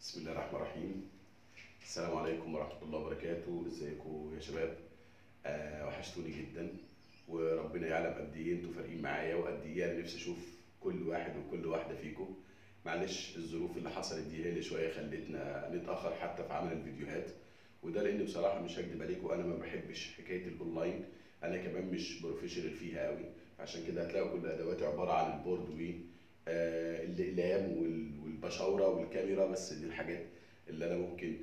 بسم الله الرحمن الرحيم السلام عليكم ورحمة الله وبركاته ازيكم يا شباب آه وحشتوني جدا وربنا يعلم قد ايه انتوا فارقين معايا وقد ايه انا نفسي اشوف كل واحد وكل واحدة فيكم معلش الظروف اللي حصلت دي هي اللي شوية خلتنا نتأخر حتى في عمل الفيديوهات وده لان بصراحة مش هكدب عليكم انا ما بحبش حكاية الاونلاين انا كمان مش بروفيشنال فيها قوي عشان كده هتلاقوا كل ادواتي عبارة عن البورد و آه، الاقلام وال- والبشاوره والكاميرا بس دي الحاجات اللي انا ممكن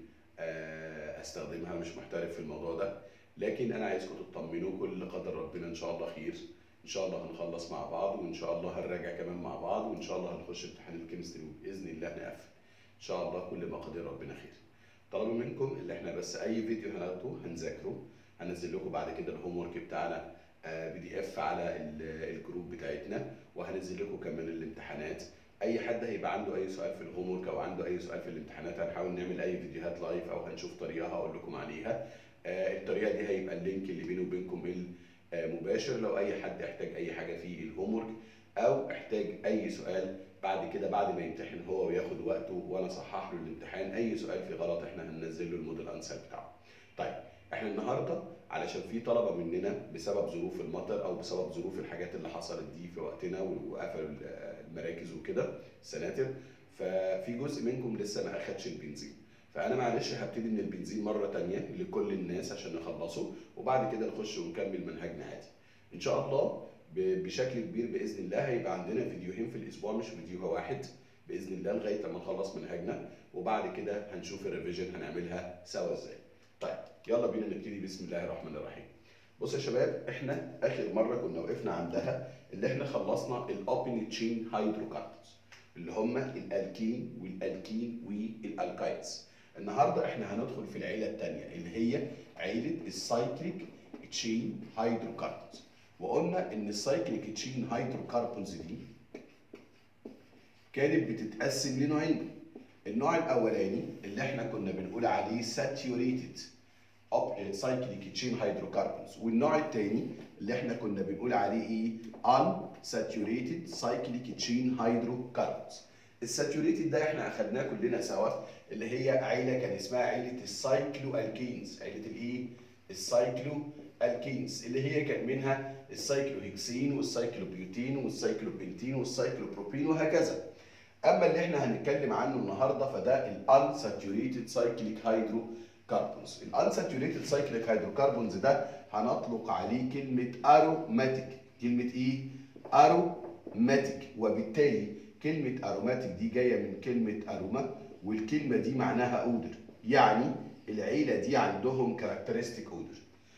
آه، استخدمها مش محترف في الموضوع ده لكن انا عايزكم تطمنوا كل قدر ربنا ان شاء الله خير ان شاء الله هنخلص مع بعض وان شاء الله هنراجع كمان مع بعض وان شاء الله هنخش امتحان الكيمستري وباذن الله نقفل ان شاء الله كل ما قدر ربنا خير طلبوا منكم اللي احنا بس اي فيديو هناخده هنذاكره هنزل لكم بعد كده الهوم ورك بتاعنا بي دي اف على ال- الجروب بتاعتنا وهنزل لكم كمان الامتحانات اي حد هيبقى عنده اي سؤال في الهوم ورك او عنده اي سؤال في الامتحانات هنحاول نعمل اي فيديوهات لايف او هنشوف طريقه هقول لكم عليها آه، الطريقه دي هيبقى اللينك اللي بيني وبينكم المباشر لو اي حد يحتاج اي حاجه في الهوم ورك او احتاج اي سؤال بعد كده بعد ما يمتحن هو وياخد وقته وانا اصحح له الامتحان اي سؤال فيه غلط احنا هننزل له الموديل انسر بتاعه طيب احنا النهارده علشان في طلبه مننا بسبب ظروف المطر او بسبب ظروف الحاجات اللي حصلت دي في وقتنا وقفلوا المراكز وكده السناتر ففي جزء منكم لسه ما اخدش البنزين فانا معلش هبتدي من البنزين مره تانية لكل الناس عشان نخلصه وبعد كده نخش ونكمل منهجنا عادي ان شاء الله ب- بشكل كبير باذن الله هيبقى عندنا فيديوهين في الاسبوع مش فيديو واحد باذن الله لغايه لما نخلص منهجنا وبعد كده هنشوف الريفيجن هنعملها سوا ازاي طيب يلا بينا نبتدي بسم الله الرحمن الرحيم بصوا يا شباب احنا اخر مره كنا وقفنا عندها اللي احنا خلصنا الاوبن تشين هيدروكاربونز اللي هم الالكين والالكين والالكايدز النهارده احنا هندخل في العيله الثانيه اللي هي عيله السايكليك تشين هيدروكاربونز وقلنا ان السايكليك تشين هيدروكاربونز دي كانت بتتقسم لنوعين النوع الاولاني اللي احنا كنا بنقول عليه ساتيوريتد سايكليك تشين هيدروكربونز والنوع الثاني اللي احنا كنا بنقول عليه ايه unsaturated سايكليك تشين هيدروكربونز الساتيوريتد ده احنا اخدناه كلنا سوا اللي هي عيله كان اسمها عيله السايكلو الكينز عيله الايه السايكلو الكينز اللي هي كان منها السايكلو هيكسين والسايكلو بيوتين والسايكلو بنتين والسايكلو بروبين وهكذا اما اللي احنا هنتكلم عنه النهارده فده الانساتيوريتد سايكليك هيدروكربونز الانساتيوريتد سايكليك هيدروكربونز ده هنطلق عليه كلمه اروماتيك كلمه ايه اروماتيك وبالتالي كلمه اروماتيك دي جايه من كلمه اروما والكلمه دي معناها اودر يعني العيله دي عندهم كاركترستيك اودر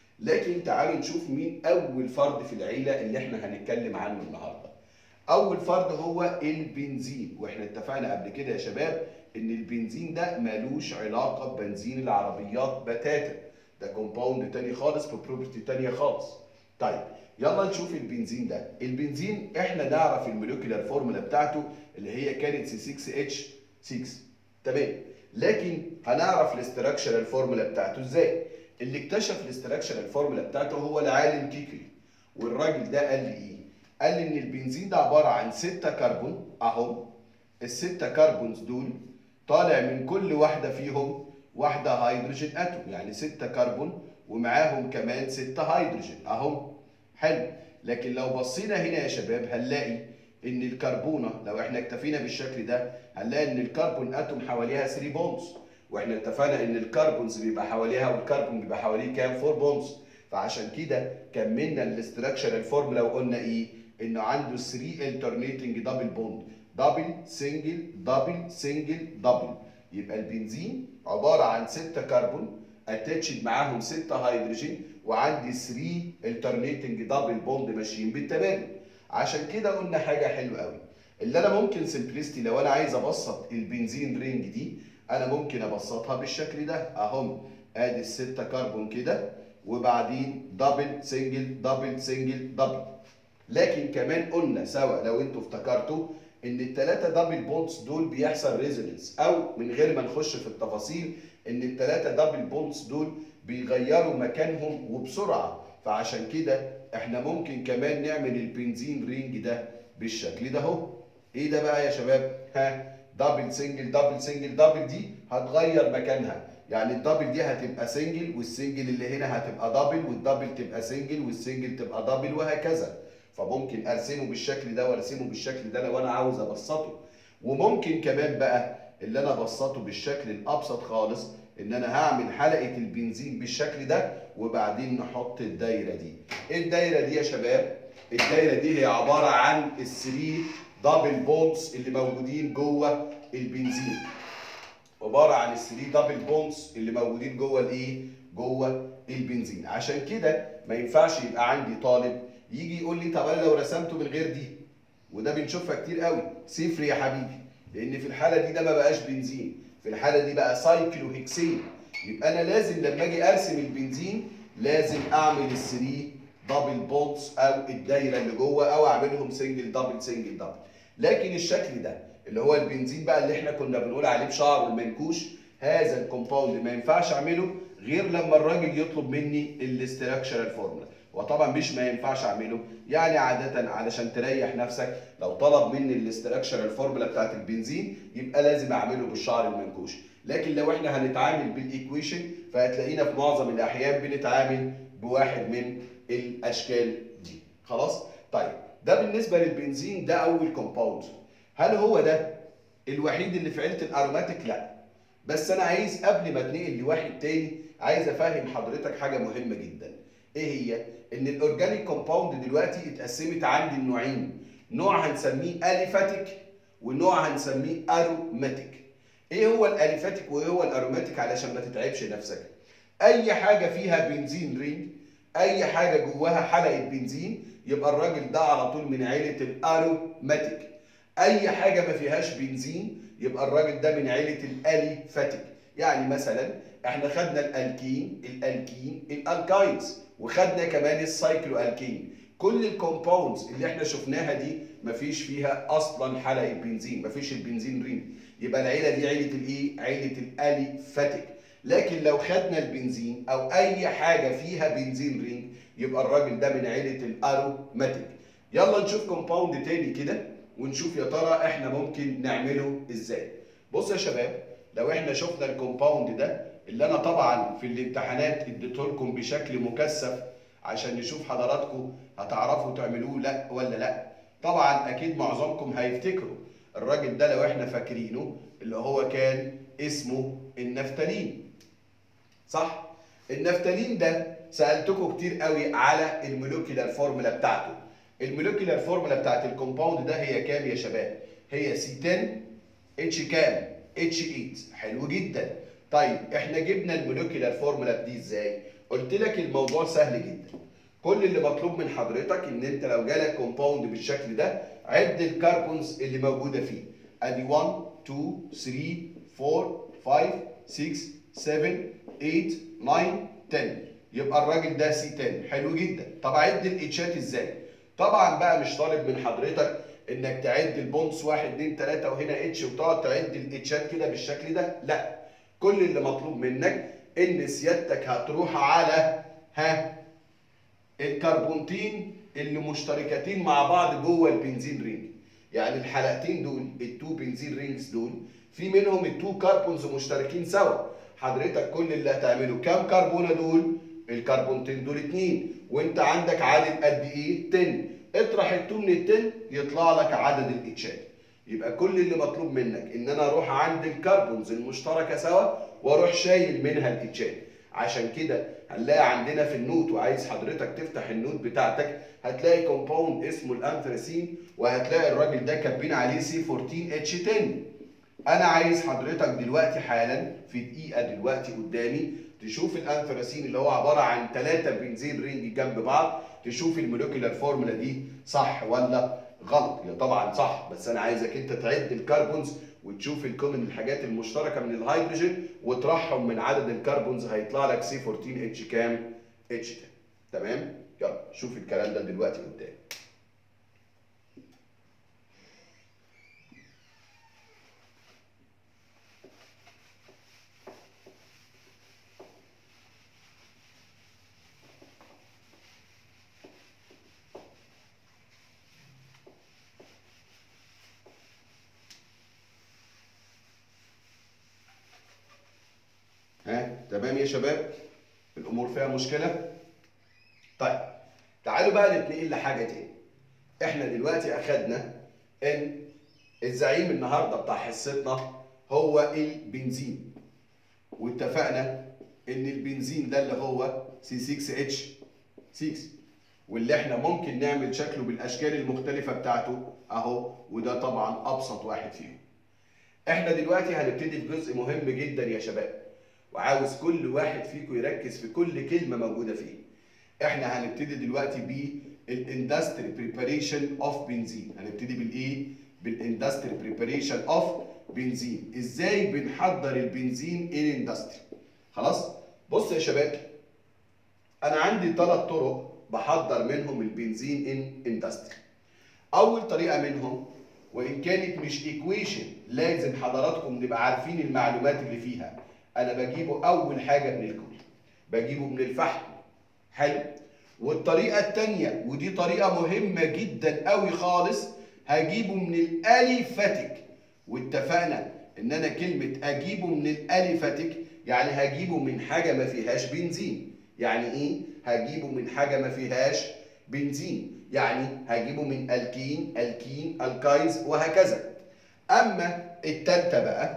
لكن تعالوا نشوف مين اول فرد في العيله اللي احنا هنتكلم عنه النهارده اول فرد هو البنزين واحنا اتفقنا قبل كده يا شباب ان البنزين ده ملوش علاقه ببنزين العربيات بتاتا ده كومباوند تاني خالص ببروبرتي تانية خالص طيب يلا نشوف البنزين ده البنزين احنا نعرف الموليكولار فورمولا بتاعته اللي هي كانت سي 6 اتش 6 تمام لكن هنعرف الاستراكشرال فورمولا بتاعته ازاي اللي اكتشف الاستراكشرال فورمولا بتاعته هو العالم كيكلي والراجل ده قال لي ايه قال لي ان البنزين ده عباره عن 6 كربون اهم الستة كربونز دول طالع من كل واحده فيهم واحده هيدروجين اتوم يعني 6 كربون ومعاهم كمان 6 هيدروجين اهم حلو لكن لو بصينا هنا يا شباب هنلاقي ان الكربونه لو احنا اكتفينا بالشكل ده هنلاقي ان الكربون اتوم حواليها 3 بونز واحنا اتفقنا ان الكربونز بيبقى حواليها والكربون بيبقى حواليه كام 4 بونز فعشان كده كملنا الاستراكشرال فورمولا وقلنا ايه انه عنده 3 الترنيتنج دبل بوند دبل سنجل دبل سنجل دبل يبقى البنزين عباره عن 6 كربون اتاتشد معاهم 6 هيدروجين وعندي 3 الترنيتنج دبل بوند ماشيين بالتبادل عشان كده قلنا حاجه حلوه قوي اللي انا ممكن سمبلستي لو انا عايز ابسط البنزين رينج دي انا ممكن ابسطها بالشكل ده اهم ادي الستة كربون كده وبعدين دبل سنجل دبل سنجل دبل لكن كمان قلنا سوا لو انتوا افتكرتوا ان الثلاثه دبل بونز دول بيحصل ريزونانس او من غير ما نخش في التفاصيل ان الثلاثه دبل بونز دول بيغيروا مكانهم وبسرعه فعشان كده احنا ممكن كمان نعمل البنزين رينج ده بالشكل ده اهو ايه ده بقى يا شباب ها دبل سنجل دبل سنجل دبل دي هتغير مكانها يعني الدبل دي هتبقى سنجل والسنجل اللي هنا هتبقى دبل والدبل تبقى سنجل والسنجل تبقى دبل وهكذا فممكن ارسمه بالشكل ده وارسمه بالشكل ده لو انا عاوز ابسطه وممكن كمان بقى اللي انا ابسطه بالشكل الابسط خالص ان انا هعمل حلقه البنزين بالشكل ده وبعدين نحط الدايره دي ايه الدايره دي يا شباب الدايره دي هي عباره عن الثري دبل بونز اللي موجودين جوه البنزين عباره عن الثري دبل بونز اللي موجودين جوه الايه جوه البنزين عشان كده ما ينفعش يبقى عندي طالب يجي يقول لي طب انا لو رسمته من غير دي وده بنشوفها كتير قوي صفر يا حبيبي لان في الحاله دي ده ما بقاش بنزين في الحاله دي بقى سايكلو هيكسين يبقى انا لازم لما اجي ارسم البنزين لازم اعمل الثري دبل بونز او الدايره اللي جوه او اعملهم سنجل دبل سنجل دبل لكن الشكل ده اللي هو البنزين بقى اللي احنا كنا بنقول عليه بشعر المنكوش هذا الكومباوند ما ينفعش اعمله غير لما الراجل يطلب مني الاستراكشرال فورمولا وطبعا مش ما ينفعش اعمله يعني عاده علشان تريح نفسك لو طلب مني الاستراكشرال فورمولا بتاعت البنزين يبقى لازم اعمله بالشعر المنكوش لكن لو احنا هنتعامل بالايكويشن فهتلاقينا في معظم الاحيان بنتعامل بواحد من الاشكال دي خلاص طيب ده بالنسبه للبنزين ده اول كومباوند هل هو ده الوحيد اللي في عيله الاروماتيك لا بس انا عايز قبل ما اتنقل لواحد تاني عايز افهم حضرتك حاجه مهمه جدا ايه هي ان الاورجانيك كومباوند دلوقتي اتقسمت عندي النوعين نوع هنسميه اليفاتيك ونوع هنسميه اروماتيك ايه هو الاليفاتيك وايه هو الاروماتيك علشان ما تتعبش نفسك اي حاجه فيها بنزين رينج اي حاجه جواها حلقه بنزين يبقى الراجل ده على طول من عيله الاروماتيك اي حاجه ما فيهاش بنزين يبقى الراجل ده من عيله الاليفاتيك يعني مثلا احنا خدنا الالكين الالكين الالكاينز وخدنا كمان السايكلو الكين كل الكومباوندز اللي احنا شفناها دي مفيش فيها اصلا حلقه بنزين مفيش البنزين رين يبقى العيله دي عيله الايه عيله الاليفاتيك لكن لو خدنا البنزين او اي حاجه فيها بنزين رينج يبقى الراجل ده من عيله الاروماتيك يلا نشوف كومباوند تاني كده ونشوف يا ترى احنا ممكن نعمله ازاي بص يا شباب لو احنا شفنا الكومباوند ده اللي انا طبعا في الامتحانات اديته لكم بشكل مكثف عشان نشوف حضراتكم هتعرفوا تعملوه لا ولا لا طبعا اكيد معظمكم هيفتكروا الراجل ده لو احنا فاكرينه اللي هو كان اسمه النفتالين صح النفتالين ده سالتكم كتير قوي على المولكيولار فورمولا بتاعته المولكيولار فورمولا بتاعت الكومباوند ده هي كام يا شباب هي سي 10 اتش كام اتش 8 حلو جدا طيب احنا جبنا المولكيولار فورمولا دي ازاي قلت لك الموضوع سهل جدا كل اللي مطلوب من حضرتك ان انت لو جالك كومباوند بالشكل ده عد الكربونز اللي موجوده فيه ادي 1 2 3 4 5 6 7 8 9 10 يبقى الراجل ده سي 10 حلو جدا طب عد الاتشات ازاي طبعا بقى مش طالب من حضرتك انك تعد البونس 1 2 3 وهنا اتش وتقعد تعد الاتشات كده بالشكل ده لا كل اللي مطلوب منك ان سيادتك هتروح على ها الكربونتين اللي مشتركتين مع بعض جوه البنزين رينج يعني الحلقتين دول التو بنزين رينجز دول في منهم التو كربونز مشتركين سوا حضرتك كل اللي هتعمله كام كربونه دول الكربونتين دول اتنين وانت عندك عدد قد ايه 10 اطرح التو من ال 10 يطلع لك عدد الاتشات يبقى كل اللي مطلوب منك ان انا اروح عند الكربونز المشتركه سوا واروح شايل منها الاتشات عشان كده هنلاقي عندنا في النوت وعايز حضرتك تفتح النوت بتاعتك هتلاقي كومباوند اسمه الانثراسين وهتلاقي الراجل ده كاتبين عليه سي 14 اتش 10 انا عايز حضرتك دلوقتي حالا في دقيقه دلوقتي قدامي تشوف الانثراسين اللي هو عباره عن ثلاثه بنزين رينج جنب بعض تشوف المولكيولار فورمولا دي صح ولا غلط هي طبعا صح بس انا عايزك انت تعد الكربونز وتشوف الكومن الحاجات المشتركه من الهيدروجين وتطرحهم من عدد الكربونز هيطلع لك سي 14 اتش كام اتش 10 تمام يلا شوف الكلام ده دلوقتي قدام ها تمام يا شباب الامور فيها مشكله طيب تعالوا بقى نتنقل لحاجه تاني احنا دلوقتي اخدنا ان الزعيم النهارده بتاع حصتنا هو البنزين واتفقنا ان البنزين ده اللي هو سي 6 اتش 6 واللي احنا ممكن نعمل شكله بالاشكال المختلفه بتاعته اهو وده طبعا ابسط واحد فيهم احنا دلوقتي هنبتدي في جزء مهم جدا يا شباب وعاوز كل واحد فيكم يركز في كل كلمه موجوده فيه احنا هنبتدي دلوقتي بالاندستري بريباريشن اوف بنزين هنبتدي بالايه بالاندستري بريباريشن اوف بنزين ازاي بنحضر البنزين ان اندستري خلاص بص يا شباب انا عندي ثلاث طرق بحضر منهم البنزين ان اندستري اول طريقه منهم وان كانت مش ايكويشن لازم حضراتكم نبقى عارفين المعلومات اللي فيها انا بجيبه اول حاجه من الكل بجيبه من الفحم حلو والطريقه الثانيه ودي طريقه مهمه جدا قوي خالص هجيبه من الاليفاتيك واتفقنا ان انا كلمه اجيبه من الاليفاتيك يعني هجيبه من حاجه ما فيهاش بنزين يعني ايه هجيبه من حاجه ما فيهاش بنزين يعني هجيبه من الكين الكين الكايز وهكذا اما التالتة بقى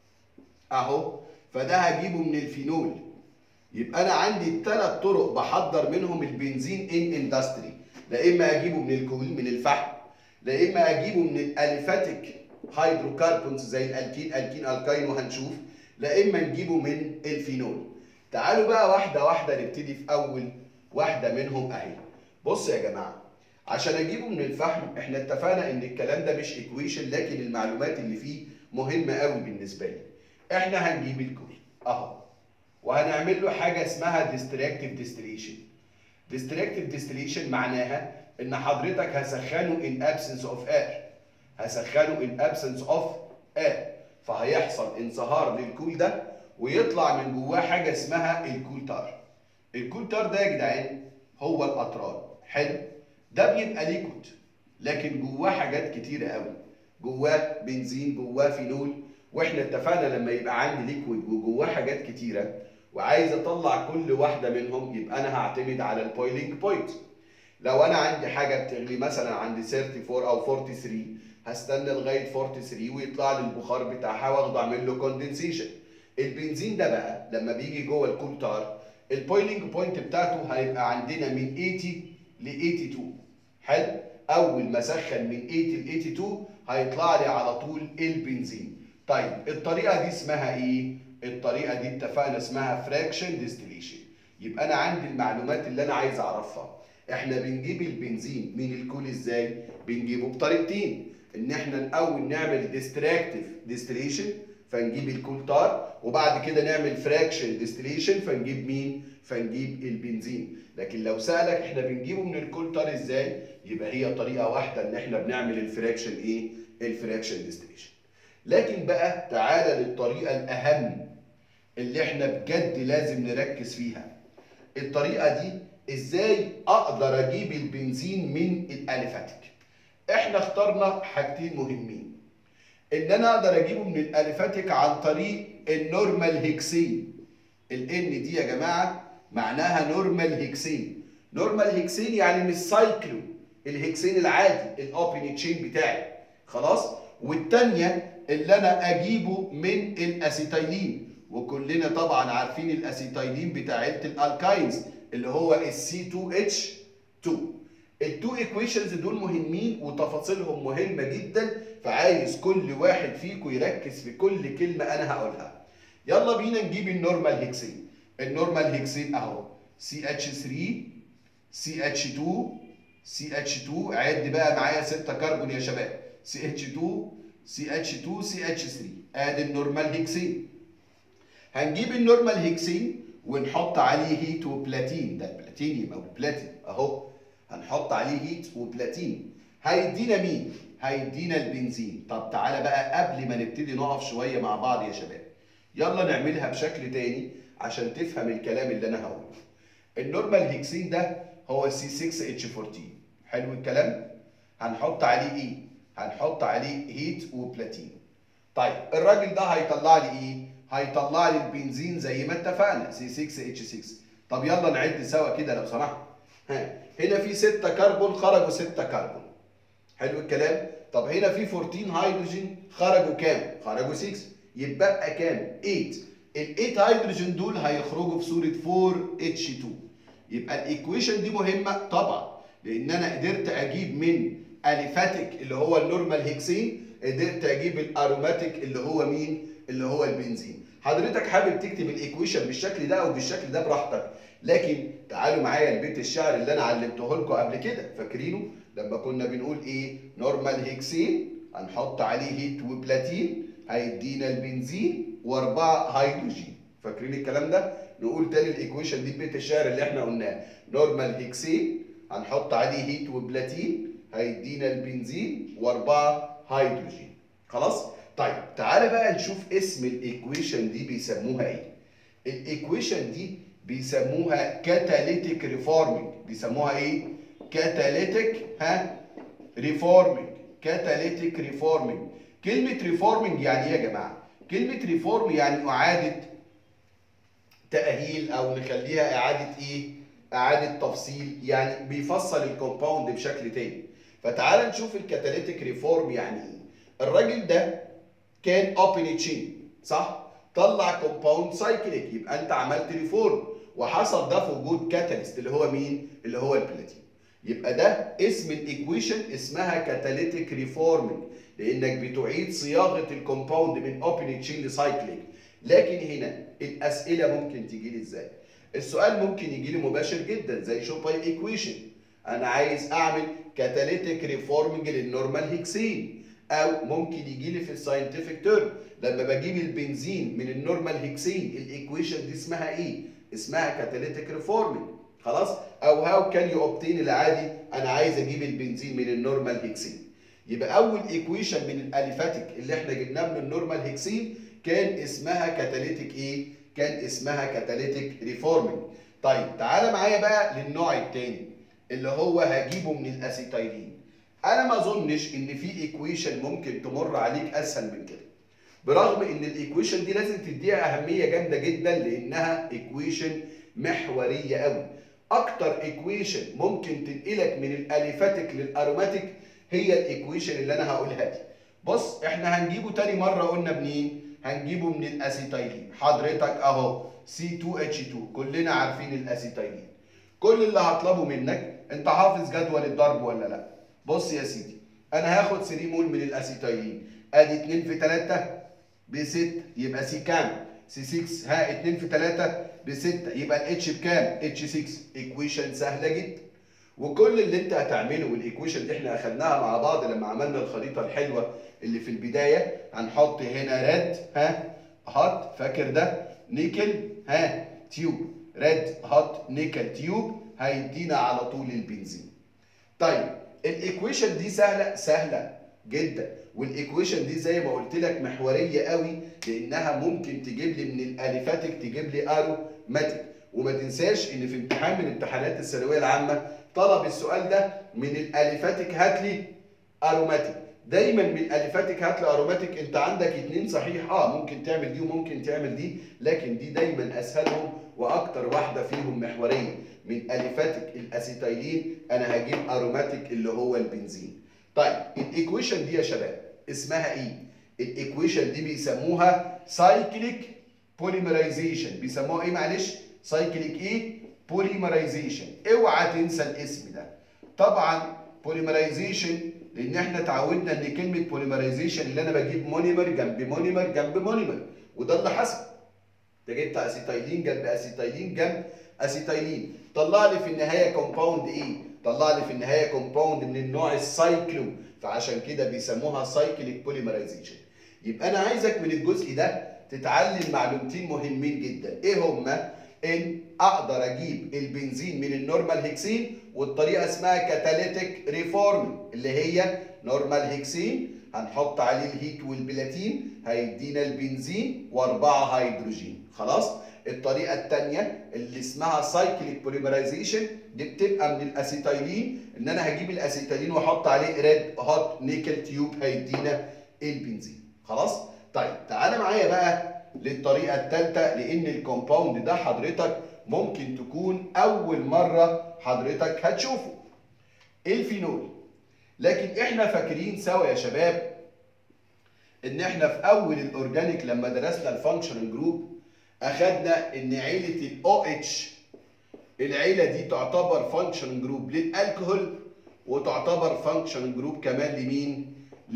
اهو فده هجيبه من الفينول يبقى انا عندي ثلاث طرق بحضر منهم البنزين ان اندستري لا اما اجيبه من الكول من الفحم لا اما اجيبه من الاليفاتيك هيدروكربونز زي الالكين الكين الكاين وهنشوف لا اما نجيبه من الفينول تعالوا بقى واحده واحده نبتدي في اول واحده منهم اهي بص يا جماعه عشان اجيبه من الفحم احنا اتفقنا ان الكلام ده مش ايكويشن لكن المعلومات اللي فيه مهمه قوي بالنسبه لي احنا هنجيب الكول اهو وهنعمل له حاجه اسمها ديستراكتيف ديستليشن ديستراكتيف ديستليشن معناها ان حضرتك هسخنه ان ابسنس اوف اير هسخنه ان ابسنس اوف اير فهيحصل انصهار للكول ده ويطلع من جواه حاجه اسمها الكولتار الكولتار ده يا جدعان هو الاطران حلو ده بيبقى ليكويد لكن جواه حاجات كتيره قوي جواه بنزين جواه فينول واحنا اتفقنا لما يبقى عندي ليكويد وجواه حاجات كتيره وعايز اطلع كل واحده منهم يبقى انا هعتمد على البويلينج بوينت لو انا عندي حاجه بتغلي مثلا عند 34 او 43 هستنى لغايه 43 ويطلع لي البخار بتاعها واخده اعمل له كوندنسيشن البنزين ده بقى لما بيجي جوه الكولتار البويلينج بوينت بتاعته هيبقى عندنا من 80 ل 82 حلو اول ما اسخن من 80 ل 82 هيطلع لي على طول البنزين طيب الطريقه دي اسمها ايه الطريقه دي اتفقنا اسمها فراكشن ديستليشن يبقى انا عندي المعلومات اللي انا عايز اعرفها احنا بنجيب البنزين من الكول ازاي بنجيبه بطريقتين ان احنا الاول نعمل ديستراكتيف ديستليشن فنجيب الكولتار وبعد كده نعمل فراكشن ديستليشن فنجيب مين فنجيب البنزين لكن لو سالك احنا بنجيبه من الكولتار ازاي يبقى هي طريقه واحده ان احنا بنعمل الفراكشن ايه الفراكشن ديستليشن لكن بقى تعالى للطريقه الاهم اللي احنا بجد لازم نركز فيها الطريقه دي ازاي اقدر اجيب البنزين من الاليفاتيك احنا اخترنا حاجتين مهمين ان انا اقدر اجيبه من الاليفاتيك عن طريق النورمال هيكسين الان دي يا جماعه معناها نورمال هيكسين نورمال هيكسين يعني مش سايكلو الهيكسين العادي الاوبن تشين بتاعي خلاص والتانية اللي انا اجيبه من الاسيتايلين وكلنا طبعا عارفين الاسيتايلين بتاع عيله الالكاينز اللي هو السي 2 اتش 2 التو ايكويشنز دول مهمين وتفاصيلهم مهمه جدا فعايز كل واحد فيكم يركز في كل كلمه انا هقولها يلا بينا نجيب النورمال هيكسين النورمال هيكسين اهو سي اتش 3 سي اتش 2 سي اتش 2 عد بقى معايا 6 كربون يا شباب سي اتش 2 سي اتش 2 سي اتش 3 ادي النورمال هيكسين هنجيب النورمال هيكسين ونحط عليه هيت وبلاتين ده البلاتينيوم او البلاتين اهو هنحط عليه هيت وبلاتين هيدينا مين هيدينا البنزين طب تعالى بقى قبل ما نبتدي نقف شويه مع بعض يا شباب يلا نعملها بشكل تاني عشان تفهم الكلام اللي انا هقوله النورمال هيكسين ده هو سي 6 اتش 14 حلو الكلام هنحط عليه ايه هنحط عليه هيت وبلاتين طيب الراجل ده هيطلع لي ايه هيطلع لي البنزين زي ما اتفقنا سي 6 اتش 6 طب يلا نعد سوا كده لو سمحت ها هنا في 6 كربون خرجوا 6 كربون حلو الكلام طب هنا في 14 هيدروجين خرجوا كام خرجوا 6 يتبقى كام 8 ال 8 هيدروجين دول هيخرجوا في صوره 4 اتش 2 يبقى الايكويشن دي مهمه طبعا لان انا قدرت اجيب من اليفاتيك اللي هو النورمال هيكسين قدرت اجيب الاروماتيك اللي هو مين اللي هو البنزين حضرتك حابب تكتب الايكويشن بالشكل ده او بالشكل ده براحتك لكن تعالوا معايا البيت الشعر اللي انا علمته لكم قبل كده فاكرينه لما كنا بنقول ايه نورمال هيكسين هنحط عليه هيت وبلاتين هيدينا البنزين واربعه هيدروجين فاكرين الكلام ده نقول تاني الايكويشن دي بيت الشعر اللي احنا قلناه نورمال هيكسين هنحط عليه هيت وبلاتين هيدينا البنزين واربعه هيدروجين خلاص طيب تعالى بقى نشوف اسم الايكويشن دي بيسموها ايه الايكويشن دي بيسموها كاتاليتيك ريفورمينج بيسموها ايه كاتاليتيك ها ريفورمينج كاتاليتيك ريفورمينج كلمه ريفورمينج يعني ايه يا جماعه كلمه ريفورم يعني اعاده تاهيل او نخليها اعاده ايه اعاده تفصيل يعني بيفصل الكومباوند بشكل تاني فتعال نشوف الكاتاليتيك ريفورم يعني ايه الراجل ده كان اوبن تشين صح طلع كومباوند سايكليك يبقى انت عملت ريفورم وحصل ده في وجود كاتاليست اللي هو مين اللي هو البلاتين يبقى ده اسم الايكويشن اسمها كاتاليتيك ريفورمينج لانك بتعيد صياغه الكومباوند من اوبن تشين لسايكليك لكن هنا الاسئله ممكن تيجي لي ازاي السؤال ممكن يجي لي مباشر جدا زي شو باي ايكويشن انا عايز اعمل كاتاليتيك ريفورمينج للنورمال هيكسين او ممكن يجي لي في الساينتفك تيرم لما بجيب البنزين من النورمال هيكسين الايكويشن دي اسمها ايه اسمها كاتاليتيك ريفورمينج خلاص او هاو كان يو اوبتين العادي انا عايز اجيب البنزين من النورمال هيكسين يبقى اول ايكويشن من الاليفاتيك اللي احنا جبناه من النورمال هيكسين كان اسمها كاتاليتيك ايه كان اسمها كاتاليتيك ريفورمينج طيب تعالى معايا بقى للنوع الثاني اللي هو هجيبه من الاسيتايلين انا ما اظنش ان في ايكويشن ممكن تمر عليك اسهل من كده برغم ان الايكويشن دي لازم تديها اهميه جامده جدا لانها ايكويشن محوريه قوي اكتر ايكويشن ممكن تنقلك من الاليفاتيك للاروماتيك هي الايكويشن اللي انا هقولها دي بص احنا هنجيبه تاني مره قلنا منين هنجيبه من الاسيتايلين حضرتك اهو C2H2 كلنا عارفين الاسيتايلين كل اللي هطلبه منك انت حافظ جدول الضرب ولا لا بص يا سيدي انا هاخد 3 مول من الاسيتايلين ادي 2 في 3 ب 6 يبقى سي كام سي 6 ها 2 في 3 ب 6 يبقى الاتش بكام اتش 6 ايكويشن سهله جدا وكل اللي انت هتعمله والايكويشن دي احنا اخدناها مع بعض لما عملنا الخريطه الحلوه اللي في البدايه هنحط هنا ريد ها هات فاكر ده نيكل ها تيوب ريد هات نيكل تيوب هيدينا على طول البنزين طيب الايكويشن دي سهله سهله جدا والايكويشن دي زي ما قلت لك محوريه قوي لانها ممكن تجيب لي من الاليفاتيك تجيب لي اروماتيك وما تنساش ان في امتحان من امتحانات الثانويه العامه طلب السؤال ده من الاليفاتيك هات لي اروماتيك دايما من الاليفاتيك هات لي اروماتيك انت عندك اتنين صحيح اه ممكن تعمل دي وممكن تعمل دي لكن دي دايما اسهلهم واكتر واحده فيهم محوريه من اليفاتيك الاسيتايلين انا هجيب اروماتيك اللي هو البنزين طيب الايكويشن دي يا شباب اسمها ايه الايكويشن دي بيسموها سايكليك بوليمرايزيشن بيسموها ايه معلش سايكليك ايه بوليمرايزيشن اوعى تنسى الاسم ده طبعا بوليمرايزيشن لان احنا اتعودنا ان كلمه بوليمرايزيشن اللي انا بجيب مونيمر جنب مونيمر جنب مونيمر وده اللي حصل انت جبت اسيتايلين جنب اسيتايلين جنب اسيتايلين طلع لي في النهايه كومباوند ايه طلع لي في النهايه كومباوند من النوع السايكلو فعشان كده بيسموها سايكليك بوليمرايزيشن يبقى انا عايزك من الجزء ده تتعلم معلومتين مهمين جدا ايه هما ان اقدر اجيب البنزين من النورمال هيكسين والطريقه اسمها كاتاليتيك ريفورم اللي هي نورمال هيكسين هنحط عليه الهيت والبلاتين هيدينا البنزين واربعه هيدروجين خلاص الطريقه الثانيه اللي اسمها سايكليك بوليمرايزيشن دي بتبقى من الاسيتايلين ان انا هجيب الاسيتايلين واحط عليه ريد هوت نيكل تيوب هيدينا البنزين خلاص طيب تعالى معايا بقى للطريقه الثالثه لان الكومباوند ده حضرتك ممكن تكون اول مره حضرتك هتشوفه الفينول لكن احنا فاكرين سوا يا شباب ان احنا في اول الاورجانيك لما درسنا الفانكشنال جروب اخدنا ان عيله الاو اتش العيله دي تعتبر فانكشن جروب للالكهول وتعتبر فانكشن جروب كمان لمين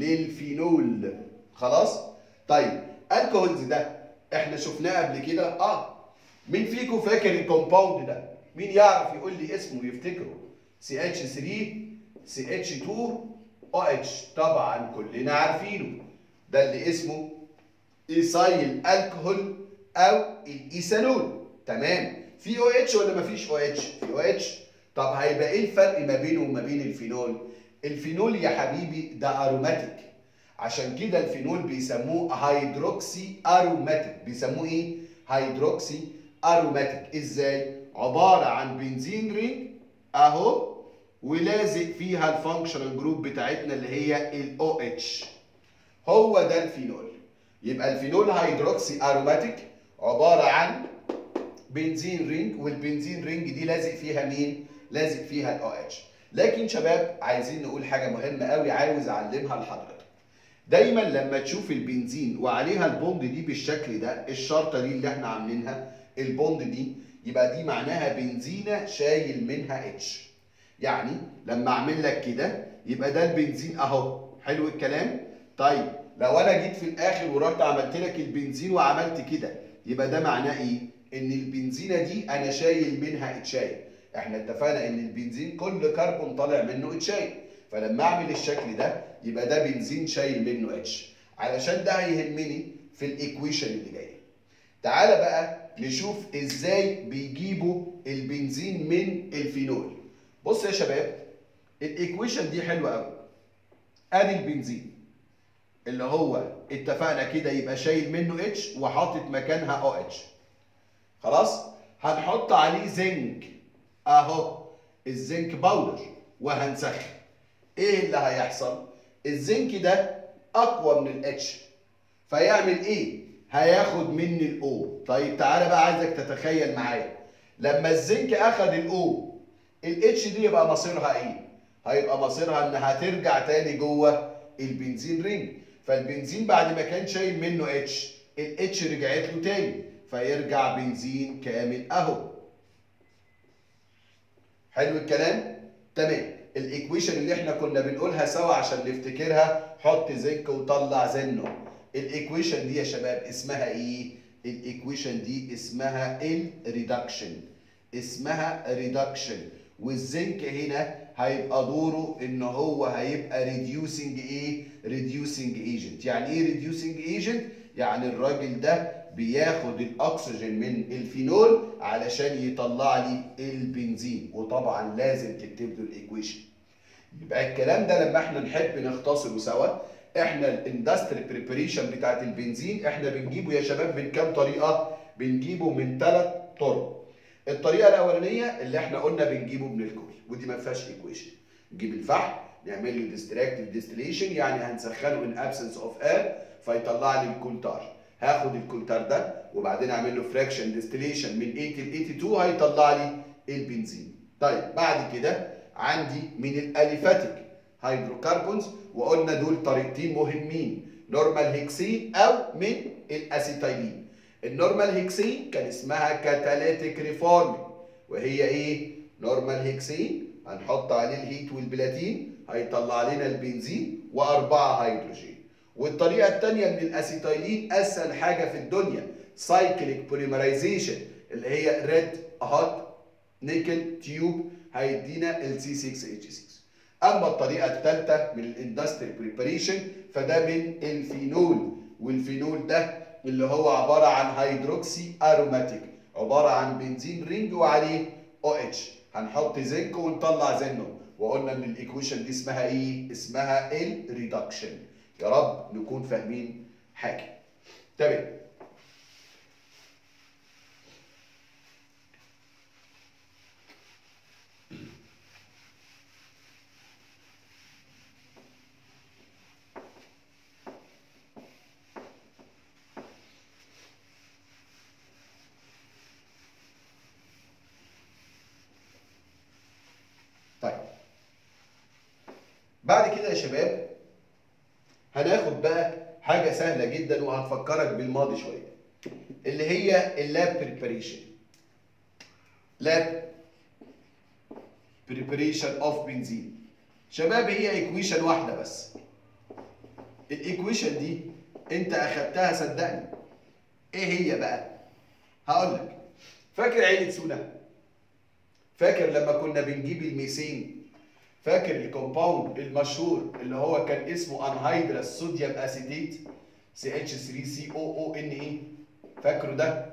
للفينول خلاص طيب الكهولز ده احنا شفناه قبل كده اه مين فيكم فاكر الكومباوند ده مين يعرف يقول لي اسمه ويفتكره سي اتش 3 سي اتش 2 او اتش طبعا كلنا عارفينه ده اللي اسمه ايسايل الكحول او الايثانول تمام في او اتش ولا مفيش او اتش في او اتش طب هيبقى ايه الفرق ما بينه وما بين الفينول الفينول يا حبيبي ده اروماتيك عشان كده الفينول بيسموه هيدروكسي اروماتيك بيسموه ايه هيدروكسي اروماتيك ازاي عباره عن بنزين رينج اهو ولازق فيها الفانكشنال جروب بتاعتنا اللي هي الاو اتش هو ده الفينول يبقى الفينول هيدروكسي اروماتيك عباره عن بنزين رينج والبنزين رينج دي لازق فيها مين لازق فيها الاو اتش لكن شباب عايزين نقول حاجه مهمه قوي عاوز اعلمها لحضرتك دايما لما تشوف البنزين وعليها البوند دي بالشكل ده الشرطه دي اللي احنا عاملينها البوند دي يبقى دي معناها بنزينه شايل منها اتش يعني لما اعمل لك كده يبقى ده البنزين اهو حلو الكلام طيب لو انا جيت في الاخر ورحت عملت لك البنزين وعملت كده يبقى ده معناه ايه ان البنزينه دي انا شايل منها اتشاي احنا اتفقنا ان البنزين كل كربون طالع منه اتشاي فلما اعمل الشكل ده يبقى ده بنزين شايل منه اتش علشان ده هيهمني في الايكويشن اللي جايه تعالى بقى نشوف ازاي بيجيبوا البنزين من الفينول بص يا شباب الايكويشن دي حلوه قوي ادي البنزين اللي هو اتفقنا كده يبقى شايل منه اتش وحاطط مكانها او اتش خلاص هنحط عليه زنك اهو الزنك باودر وهنسخن ايه اللي هيحصل الزنك ده اقوى من الاتش فيعمل ايه هياخد مني الاو طيب تعالى بقى عايزك تتخيل معايا لما الزنك اخد الاو الاتش دي يبقى مصيرها ايه هيبقى مصيرها انها ترجع تاني جوه البنزين رينج فالبنزين بعد ما كان شايل منه اتش الاتش رجعت له تاني فيرجع بنزين كامل اهو حلو الكلام تمام الايكويشن اللي احنا كنا بنقولها سوا عشان نفتكرها حط زنك وطلع زنه الايكويشن دي يا شباب اسمها ايه الايكويشن دي اسمها الريدكشن اسمها ريدكشن والزنك هنا هيبقى دوره ان هو هيبقى ريديوسنج ايه ريديوسنج ايجنت يعني ايه ريديوسنج ايجنت يعني الراجل ده بياخد الاكسجين من الفينول علشان يطلع لي البنزين وطبعا لازم تكتب له الايكويشن يبقى الكلام ده لما احنا نحب نختصره سوا احنا الاندستري بريبريشن بتاعت البنزين احنا بنجيبه يا شباب من كام طريقه بنجيبه من ثلاث طرق الطريقه الاولانيه اللي احنا قلنا بنجيبه من الكوي ودي ما فيهاش ايكويشن نجيب الفحم نعمل له ديستراكتيف ديستليشن يعني هنسخنه ان ابسنس اوف اير فيطلع لي الكولتار هاخد الكولتار ده وبعدين اعمل له فراكشن ديستليشن من 80 ل 82 هيطلع لي البنزين طيب بعد كده عندي من الاليفاتيك هيدروكربونز وقلنا دول طريقتين مهمين نورمال هيكسين او من الاسيتايلين النورمال هيكسين كان اسمها كاتاليتيك ريفورم وهي ايه نورمال هيكسين هنحط عليه الهيت والبلاتين هيطلع لنا البنزين واربعه هيدروجين والطريقه الثانيه من الاسيتايلين اسهل حاجه في الدنيا سايكليك بوليمرايزيشن اللي هي ريد هوت نيكل تيوب هيدينا ال سي 6 اتش 6 اما الطريقه الثالثه من الاندستري بريباريشن فده من الفينول والفينول ده اللي هو عباره عن هيدروكسي اروماتيك عباره عن بنزين رينج وعليه او اتش هنحط زنك ونطلع زنه وقلنا ان الايكويشن دي اسمها ايه اسمها الريدكشن يا رب نكون فاهمين حاجه تمام بعد كده يا شباب هناخد بقى حاجه سهله جدا وهتفكرك بالماضي شويه اللي هي اللاب بريباريشن لاب بريباريشن اوف بنزين شباب هي ايكويشن واحده بس الايكويشن دي انت اخدتها صدقني ايه هي بقى هقول لك فاكر عيله سونا فاكر لما كنا بنجيب الميثين فاكر الكومباوند المشهور اللي هو كان اسمه انهيدرس صوديوم اسيتيت سي اتش 3 سي او او ان اي فاكره ده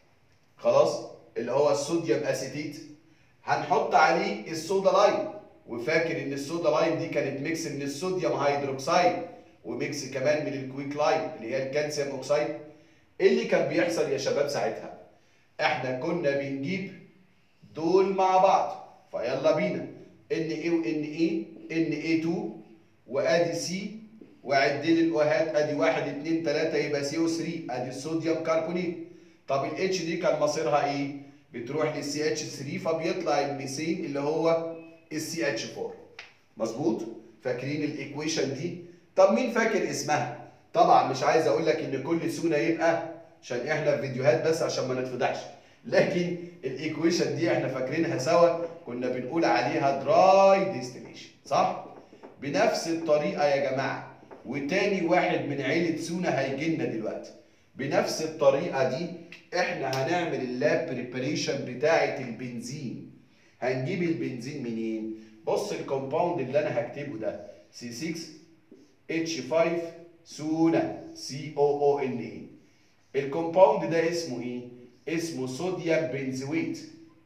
خلاص اللي هو الصوديوم اسيتيت هنحط عليه الصودا لايم وفاكر ان الصودا لايم دي كانت ميكس من الصوديوم هيدروكسيد وميكس كمان من الكويك لايم اللي هي الكالسيوم اوكسيد ايه اللي كان بيحصل يا شباب ساعتها احنا كنا بنجيب دول مع بعض فيلا بينا ان ايه وان ايه ان ايه 2 وادي سي وعد لي الاوهات ادي 1 2 3 يبقى سي او 3 ادي الصوديوم كربونيت طب الاتش دي كان مصيرها ايه؟ بتروح للسي اتش 3 فبيطلع الميثين اللي هو السي اتش 4 مظبوط؟ فاكرين الايكويشن دي؟ طب مين فاكر اسمها؟ طبعا مش عايز اقول لك ان كل سونا يبقى عشان احنا في فيديوهات بس عشان ما نتفضحش لكن الايكويشن دي احنا فاكرينها سوا كنا بنقول عليها دراي ديستليشن صح؟ بنفس الطريقه يا جماعه وتاني واحد من عيله سونا هيجي لنا دلوقتي بنفس الطريقه دي احنا هنعمل اللاب بريباريشن بتاعه البنزين هنجيب البنزين منين بص الكومباوند اللي انا هكتبه ده سي 6 اتش 5 سونا سي او او ان اي الكومباوند ده اسمه ايه اسمه صوديوم بنزويت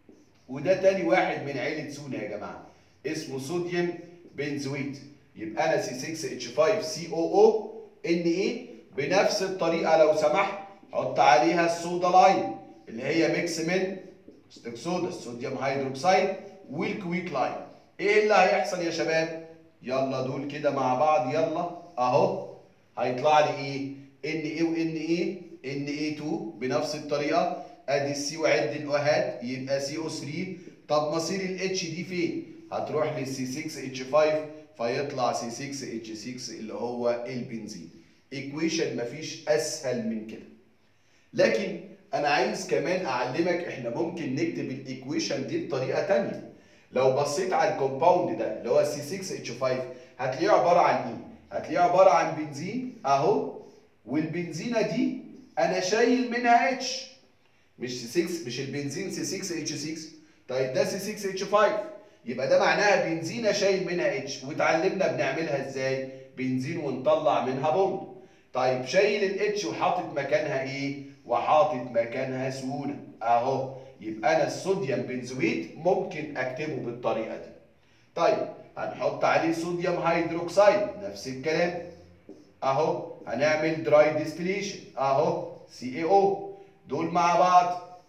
وده تاني واحد من عيله سونا يا جماعه اسمه صوديوم بنزويت يبقى انا سي 6 اتش 5 سي او او ان ايه بنفس الطريقه لو سمحت حط عليها الصودا لاين اللي هي ميكس من ستيك صودا الصوديوم هيدروكسيد والكويك لاين ايه اللي هيحصل يا شباب يلا دول كده مع بعض يلا اهو هيطلع لي ايه ان ايه وان ايه ان ايه 2 بنفس الطريقه ادي السي وعد الاوهات يبقى سي او 3 طب مصير الاتش دي فين هتروح للسي 6 اتش 5 فيطلع سي 6 اتش 6 اللي هو البنزين ايكويشن مفيش اسهل من كده لكن انا عايز كمان اعلمك احنا ممكن نكتب الايكويشن دي بطريقه تانية لو بصيت على الكومباوند ده اللي هو سي 6 اتش 5 هتلاقيه عباره عن ايه هتلاقيه عباره عن بنزين اهو والبنزينه دي انا شايل منها اتش مش سي 6 مش البنزين سي 6 اتش 6 طيب ده سي 6 اتش 5 يبقى ده معناها بنزينه شايل منها اتش واتعلمنا بنعملها ازاي بنزين ونطلع منها بوند طيب شايل الاتش وحاطط مكانها ايه وحاطط مكانها سونا اهو يبقى انا الصوديوم بنزويت ممكن اكتبه بالطريقه دي طيب هنحط عليه صوديوم هيدروكسيد نفس الكلام اهو هنعمل دراي ديستليشن اهو سي اي او دول مع بعض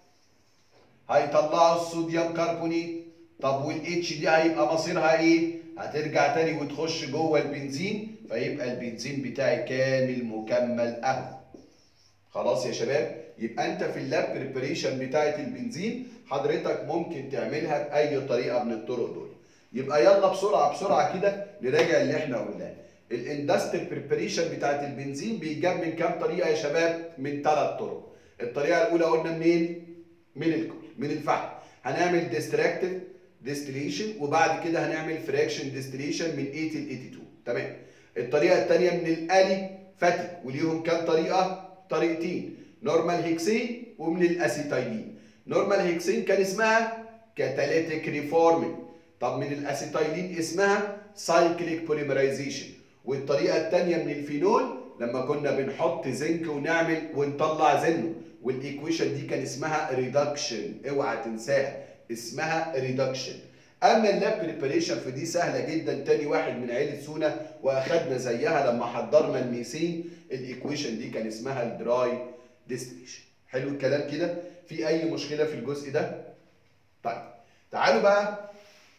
هيطلعوا الصوديوم كربونيت طب والاتش دي هيبقى مصيرها ايه هترجع تاني وتخش جوه البنزين فيبقى البنزين بتاعي كامل مكمل اهو خلاص يا شباب يبقى انت في اللاب بريباريشن بتاعه البنزين حضرتك ممكن تعملها باي طريقه من الطرق دول يبقى يلا بسرعه بسرعه كده نراجع اللي احنا قلناه الاندستري بريباريشن بتاعه البنزين بيجاب من كام طريقه يا شباب من ثلاث طرق الطريقه الاولى قلنا منين من الكل من الفحم هنعمل ديستراكتيف ديستليشن وبعد كده هنعمل فراكشن ديستليشن من 8 ل 82 تمام الطريقه الثانيه من الالي فاتك وليهم كام طريقه طريقتين نورمال هيكسين ومن الاسيتايلين نورمال هيكسين كان اسمها كاتاليتيك ريفورمين طب من الاسيتايلين اسمها سايكليك بوليمرايزيشن والطريقه الثانيه من الفينول لما كنا بنحط زنك ونعمل ونطلع زنه والايكويشن دي كان اسمها ريدكشن اوعى تنساها اسمها ريدكشن اما اللاب بريباريشن فدي سهله جدا تاني واحد من عيله سونا واخدنا زيها لما حضرنا الميثين الايكويشن دي كان اسمها الدراي ديستليشن حلو الكلام كده في اي مشكله في الجزء ده طيب تعالوا بقى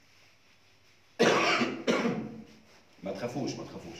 ما تخافوش ما تخافوش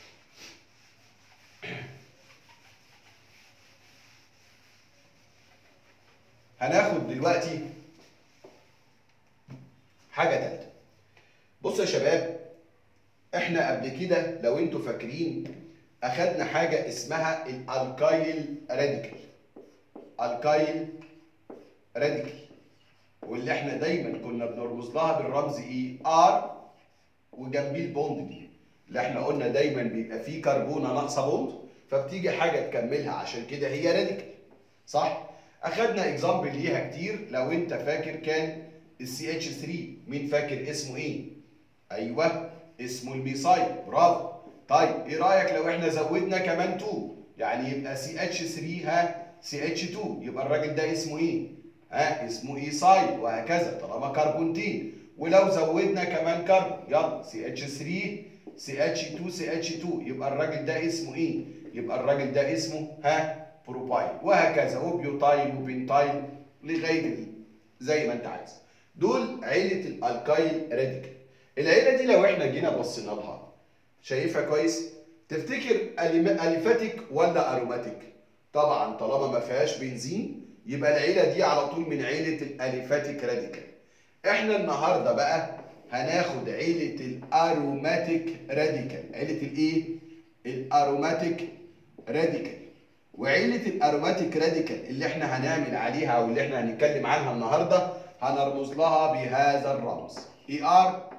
هناخد دلوقتي حاجه ثالثه بصوا يا شباب احنا قبل كده لو انتوا فاكرين اخدنا حاجه اسمها الالكايل راديكال الكايل راديكال واللي احنا دايما كنا بنرمز لها بالرمز ايه ار وجنبيه البوند دي اللي احنا قلنا دايما بيبقى فيه كربونه ناقصه بوند فبتيجي حاجه تكملها عشان كده هي راديكال صح اخدنا اكزامبل ليها كتير لو انت فاكر كان السي اتش 3 مين فاكر اسمه ايه ايوه اسمه الميثايل برافو طيب ايه رايك لو احنا زودنا كمان 2 يعني يبقى سي اتش 3 ها سي اتش 2 يبقى الراجل ده اسمه ايه ها اسمه ايسايل وهكذا طالما كربونتين ولو زودنا كمان كربون يلا سي اتش 3 سي اتش 2 سي اتش 2 يبقى الراجل ده اسمه ايه يبقى الراجل ده اسمه ها بروبايل وهكذا وبيوتايل وبنتايل لغايه زي ما انت عايز دول عيله الالكايل راديكال العيله دي لو احنا جينا بصينا لها شايفها كويس تفتكر اليفاتيك ولا اروماتيك طبعا طالما ما فيهاش بنزين يبقى العيله دي على طول من عيله الاليفاتيك راديكال احنا النهارده بقى هناخد عيله الاروماتيك راديكال عيله الايه الاروماتيك راديكال وعيله الاروماتيك راديكال اللي احنا هنعمل عليها او اللي احنا هنتكلم عنها النهارده هنرمز لها بهذا الرمز اي ار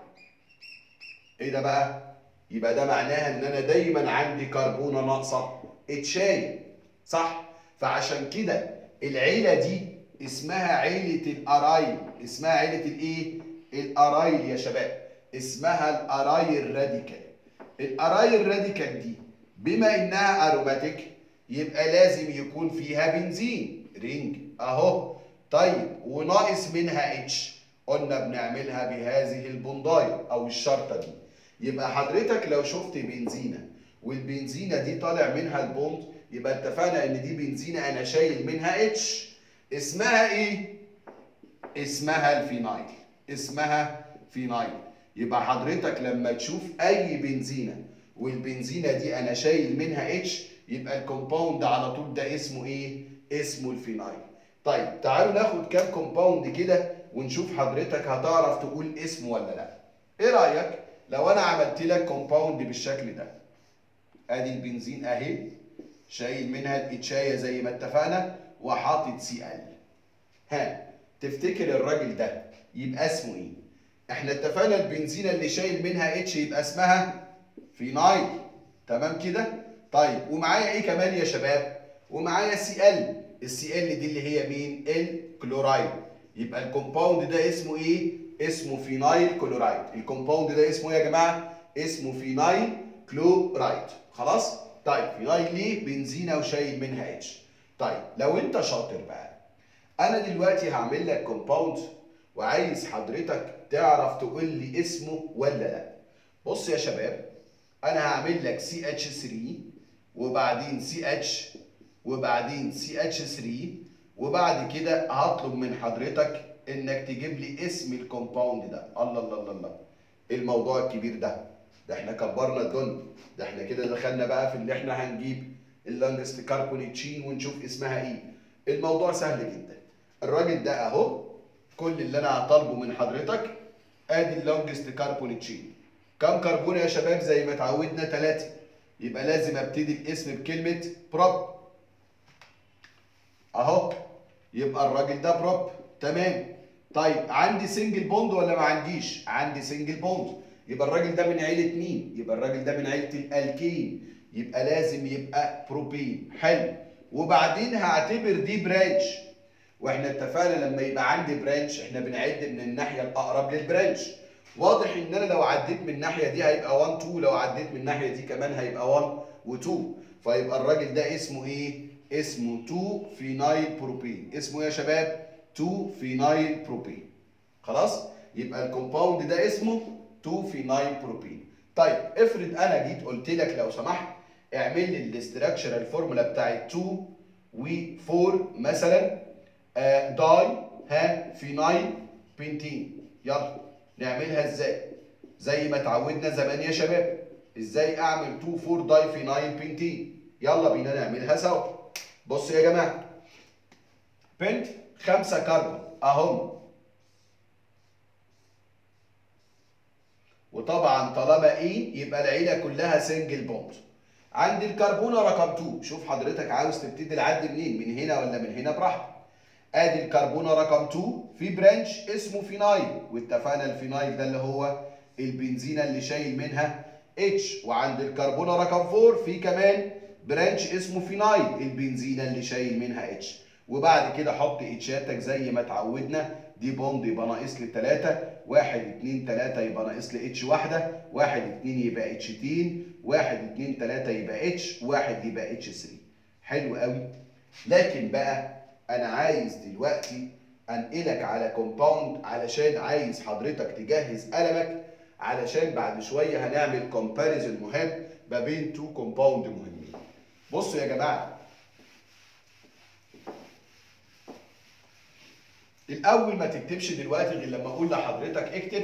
ايه ده بقى يبقى ده معناها ان انا دايما عندي كربونه ناقصه اتشايل صح فعشان كده العيله دي اسمها عيله الارايل اسمها عيله الايه الارايل يا شباب اسمها الارايل راديكال الارايل راديكال دي بما انها اروماتيك يبقى لازم يكون فيها بنزين رينج اهو طيب وناقص منها اتش قلنا بنعملها بهذه البندايه او الشرطه دي يبقى حضرتك لو شفت بنزينه والبنزينه دي طالع منها البوند يبقى اتفقنا ان دي بنزينه انا شايل منها اتش اسمها ايه اسمها الفينايل اسمها فينايل يبقى حضرتك لما تشوف اي بنزينه والبنزينه دي انا شايل منها اتش يبقى الكومباوند على طول ده اسمه ايه اسمه الفينايل طيب تعالوا ناخد كام كومباوند كده ونشوف حضرتك هتعرف تقول اسمه ولا لا ايه رايك لو انا عملت لك كومباوند بالشكل ده ادي البنزين اهي شايل منها الاتشايه زي ما اتفقنا وحاطط سي ال ها تفتكر الراجل ده يبقى اسمه ايه احنا اتفقنا البنزينه اللي شايل منها اتش يبقى اسمها فينايل تمام كده طيب ومعايا ايه كمان يا شباب ومعايا سي ال السي ال دي اللي هي مين الكلورايد يبقى الكومباوند ده اسمه ايه اسمه فينايل كلورايد الكومباوند ده اسمه ايه يا جماعه اسمه فينايل كلورايد خلاص طيب فينايل ليه بنزينه وشايل منها اتش طيب لو انت شاطر بقى انا دلوقتي هعمل لك كومباوند وعايز حضرتك تعرف تقول لي اسمه ولا لا بص يا شباب انا هعمل لك سي اتش 3 وبعدين سي اتش وبعدين سي اتش 3 وبعد كده هطلب من حضرتك انك تجيب لي اسم الكومباوند ده الله الله الله الله ايه الموضوع الكبير ده ده احنا كبرنا الدنيا ده احنا كده دخلنا بقى في اللي احنا هنجيب اللانجست كاربوني تشين ونشوف اسمها ايه الموضوع سهل جدا الراجل ده اهو كل اللي انا هطالبه من حضرتك ادي اللونجست كاربون تشين كم كربون يا شباب زي ما اتعودنا ثلاثة يبقى لازم ابتدي الاسم بكلمة بروب اهو يبقى الراجل ده بروب تمام طيب عندي سنجل بوند ولا ما عنديش عندي سنجل بوند يبقى الراجل ده من عيلة مين يبقى الراجل ده من عيلة الالكين يبقى لازم يبقى بروبين حلو وبعدين هعتبر دي برانش واحنا اتفقنا لما يبقى عندي برانش احنا بنعد من الناحيه الاقرب للبرانش واضح ان انا لو عديت من الناحيه دي هيبقى 1 2 لو عديت من الناحيه دي كمان هيبقى 1 و2 فيبقى الراجل ده اسمه ايه اسمه 2 فينايل بروبين اسمه ايه يا شباب 2 فينايل بروبين خلاص يبقى الكومباوند ده اسمه 2 فينايل بروبين طيب افرض انا جيت قلت لك لو سمحت اعمل لي الاستراكشرال فورمولا بتاعت 2 و4 مثلا آه داي ها فينايل بنتين يلا نعملها ازاي زي ما اتعودنا زمان يا شباب ازاي اعمل 2 4 داي فينايل بنتين يلا بينا نعملها سوا بصوا يا جماعه بنت خمسة كربون اهم وطبعا طالما اي يبقى العيله كلها سنجل بوند عند الكربونه رقم 2 شوف حضرتك عاوز تبتدي العد منين من هنا ولا من هنا براحتك ادي الكربونه رقم 2 في برانش اسمه فينايل واتفقنا الفينايل ده اللي هو البنزينه اللي شايل منها اتش وعند الكربونه رقم 4 في كمان برانش اسمه فينايل البنزينه اللي شايل منها اتش وبعد كده حط اتشاتك زي ما اتعودنا دي بوند يبقى ناقص لي 3 1 2 3 يبقى ناقص لي اتش واحده 1 2 يبقى اتش 2 1 2 3 يبقى اتش 1 يبقى اتش 3 حلو قوي لكن بقى انا عايز دلوقتي انقلك على كومباوند علشان عايز حضرتك تجهز قلمك علشان بعد شويه هنعمل كومباريزون مهم ما بين تو كومباوند مهمين بصوا يا جماعه الاول ما تكتبش دلوقتي غير لما اقول لحضرتك اكتب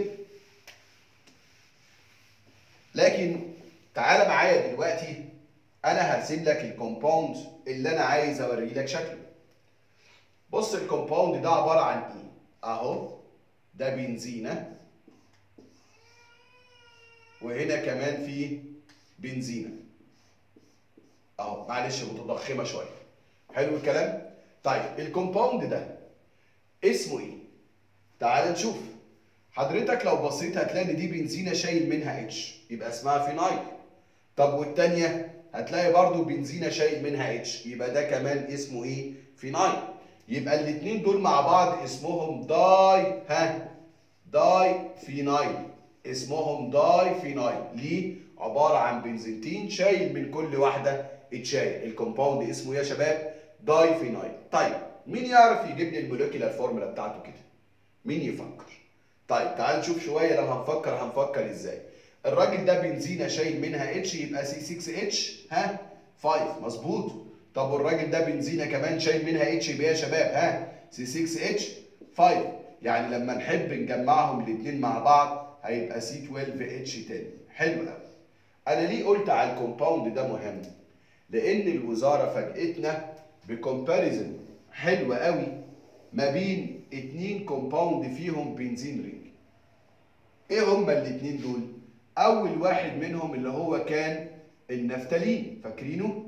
لكن تعالى معايا دلوقتي انا هرسم لك الكومباوند اللي انا عايز اوري لك شكله بص الكومباوند ده عباره عن ايه اهو ده بنزينه وهنا كمان في بنزينه اهو معلش متضخمه شويه حلو الكلام طيب الكومباوند ده اسمه ايه تعال نشوف حضرتك لو بصيت هتلاقي دي بنزينه شايل منها اتش يبقى اسمها فينايل طب والتانيه هتلاقي برضو بنزينه شايل منها اتش يبقى ده كمان اسمه ايه فينايل يبقى الاثنين دول مع بعض اسمهم داي ها داي فينايل اسمهم داي فينايل ليه عباره عن بنزينتين شايل من كل واحده اتشايل الكومباوند اسمه يا شباب داي فينايل طيب مين يعرف يجيب لي الموليكيولار فورمولا بتاعته كده مين يفكر طيب تعال نشوف شويه لو هنفكر هنفكر ازاي الراجل ده بنزينه شايل منها اتش يبقى سي 6 اتش ها 5 مظبوط طب والراجل ده بنزينه كمان شايل منها اتش يبقى يا شباب ها سي 6 اتش 5 يعني لما نحب نجمعهم الاثنين مع بعض هيبقى سي 12 اتش 10 حلو قوي انا ليه قلت على الكومباوند ده مهم لان الوزاره فاجئتنا بكومباريزن حلو قوي ما بين اتنين كومباوند فيهم بنزين رينج ايه هما الاتنين دول اول واحد منهم اللي هو كان النفتالين فاكرينه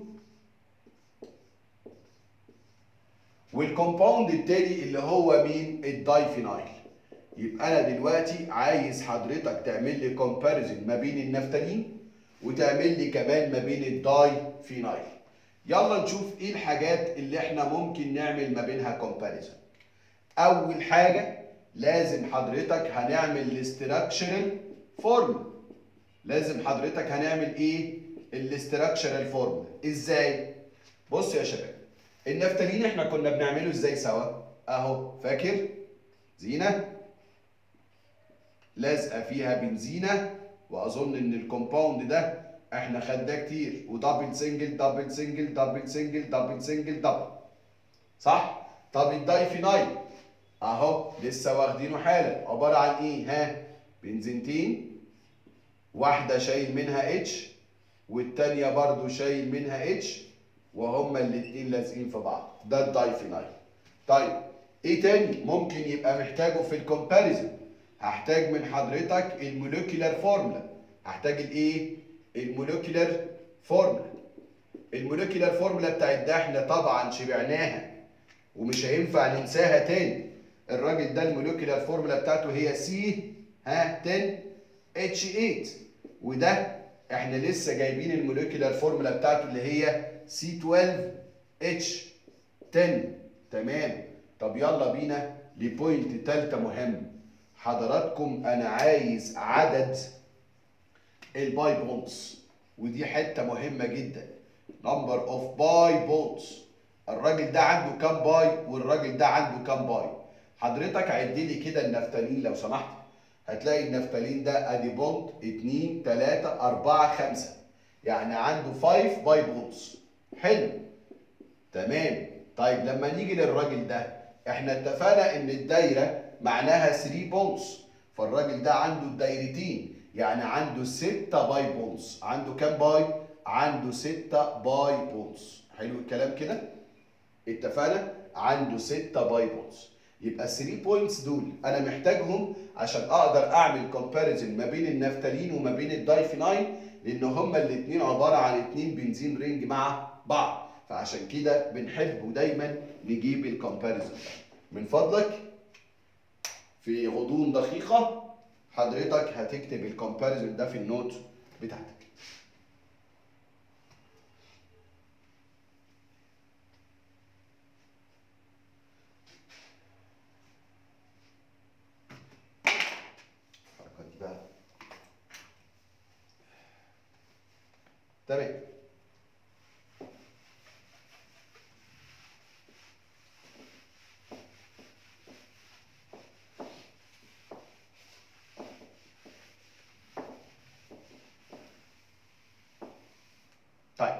والكومباوند التاني اللي هو مين الدايفينايل يبقى انا دلوقتي عايز حضرتك تعمل لي كومباريزن ما بين النفتالين وتعمل لي كمان ما بين الداي فينايل يلا نشوف ايه الحاجات اللي احنا ممكن نعمل ما بينها كومباريزن اول حاجه لازم حضرتك هنعمل الاستراكشرال فورمولا لازم حضرتك هنعمل ايه الاستراكشرال فورمولا ازاي بص يا شباب النفتالين احنا كنا بنعمله ازاي سوا اهو فاكر زينه لازقه فيها بنزينه واظن ان الكومباوند ده احنا خدناه كتير ودبل سنجل دبل سنجل دبل سنجل دبل سنجل دبل صح طب الدايفينايل اهو لسه واخدينه حالا عباره عن ايه ها بنزينتين واحده شايل منها اتش والتانيه برضو شايل منها اتش وهما الاتنين لازقين في بعض ده الدايفينايل طيب ايه تاني ممكن يبقى محتاجه في الكومباريزن هحتاج من حضرتك الموليكيولار فورمولا هحتاج الايه الموليكيولار فورمولا الموليكيولار فورمولا بتاعت ده احنا طبعا شبعناها ومش هينفع ننساها تاني الراجل ده الموليكيولار فورمولا بتاعته هي سي ها 10 اتش 8 وده احنا لسه جايبين الموليكيولار فورمولا بتاعته اللي هي سي 12 اتش 10 تمام طب يلا بينا لبوينت تالتة مهم حضراتكم انا عايز عدد الباي بونز ودي حته مهمه جدا نمبر اوف باي بونز الراجل ده عنده كام باي والراجل ده عنده كام باي حضرتك عد لي كده النفتالين لو سمحت هتلاقي النفتالين ده ادي بوند 2 3 4 5 يعني عنده 5 باي بونز حلو تمام طيب لما نيجي للراجل ده احنا اتفقنا ان الدايره معناها 3 بونز فالراجل ده عنده الدايرتين يعني عنده 6 باي بونز عنده كام باي عنده 6 باي بونز حلو الكلام كده اتفقنا عنده 6 باي بونز يبقى 3 بوينتس دول انا محتاجهم عشان اقدر اعمل كومباريزن ما بين النفتالين وما بين الدايفيناين لان هما الاثنين عباره عن اثنين بنزين رينج مع بعض فعشان كده بنحب دايما نجيب الكومباريزن من فضلك في غضون دقيقه حضرتك هتكتب الكومباريزن ده في النوت بتاعتك الحركات دي بقى تمام طيب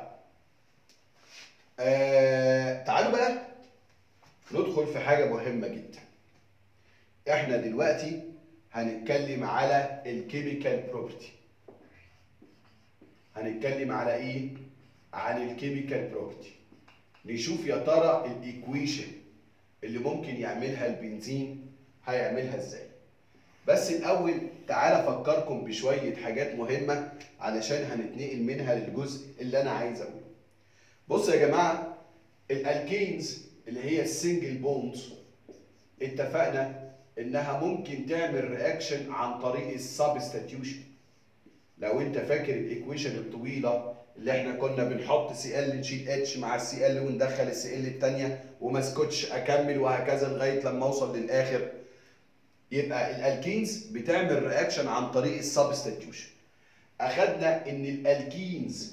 آه تعالوا بقى ندخل في حاجة مهمة جدا احنا دلوقتي هنتكلم على الكيميكال بروبرتي هنتكلم على ايه عن الكيميكال بروبرتي نشوف يا ترى الايكويشن اللي ممكن يعملها البنزين هيعملها ازاي بس الاول تعالى افكركم بشويه حاجات مهمه علشان هنتنقل منها للجزء اللي انا عايز اقوله بصوا يا جماعه الالكينز اللي هي السنجل بوندز اتفقنا انها ممكن تعمل رياكشن عن طريق السبستيتيوشن لو انت فاكر الايكويشن الطويله اللي احنا كنا بنحط سي ال نشيل اتش مع السي ال وندخل السي ال الثانيه وما اسكتش اكمل وهكذا لغايه لما اوصل للاخر يبقى الالكينز بتعمل رياكشن عن طريق السبستيتيوشن اخدنا ان الالكينز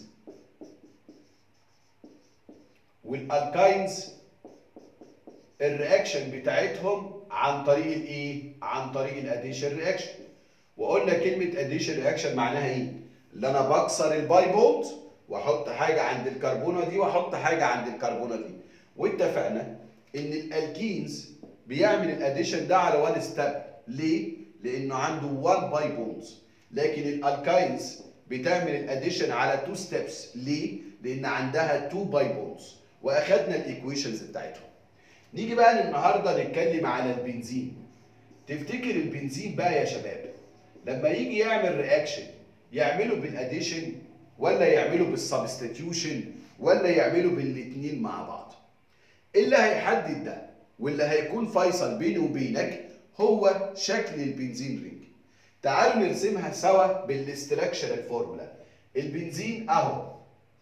والالكاينز الرياكشن بتاعتهم عن طريق الايه عن طريق الاديشن رياكشن وقلنا كلمه اديشن رياكشن معناها ايه اللي انا بكسر الباي بوند واحط حاجه عند الكربونه دي واحط حاجه عند الكربونه دي واتفقنا ان الالكينز بيعمل الاديشن ده على وان ستيب ليه لانه عنده 1 باي بوندز لكن الالكاينز بتعمل الاديشن على 2 ستيبس ليه لان عندها 2 باي بوندز واخدنا الايكويشنز بتاعتهم نيجي بقى النهارده نتكلم على البنزين تفتكر البنزين بقى يا شباب لما يجي يعمل رياكشن يعمله بالاديشن ولا يعمله بالسبستيتيوشن ولا يعمله بالاثنين مع بعض اللي هيحدد ده واللي هيكون فيصل بيني وبينك هو شكل البنزين رينج تعالوا نرسمها سوا بالاستراكشرال فورمولا البنزين اهو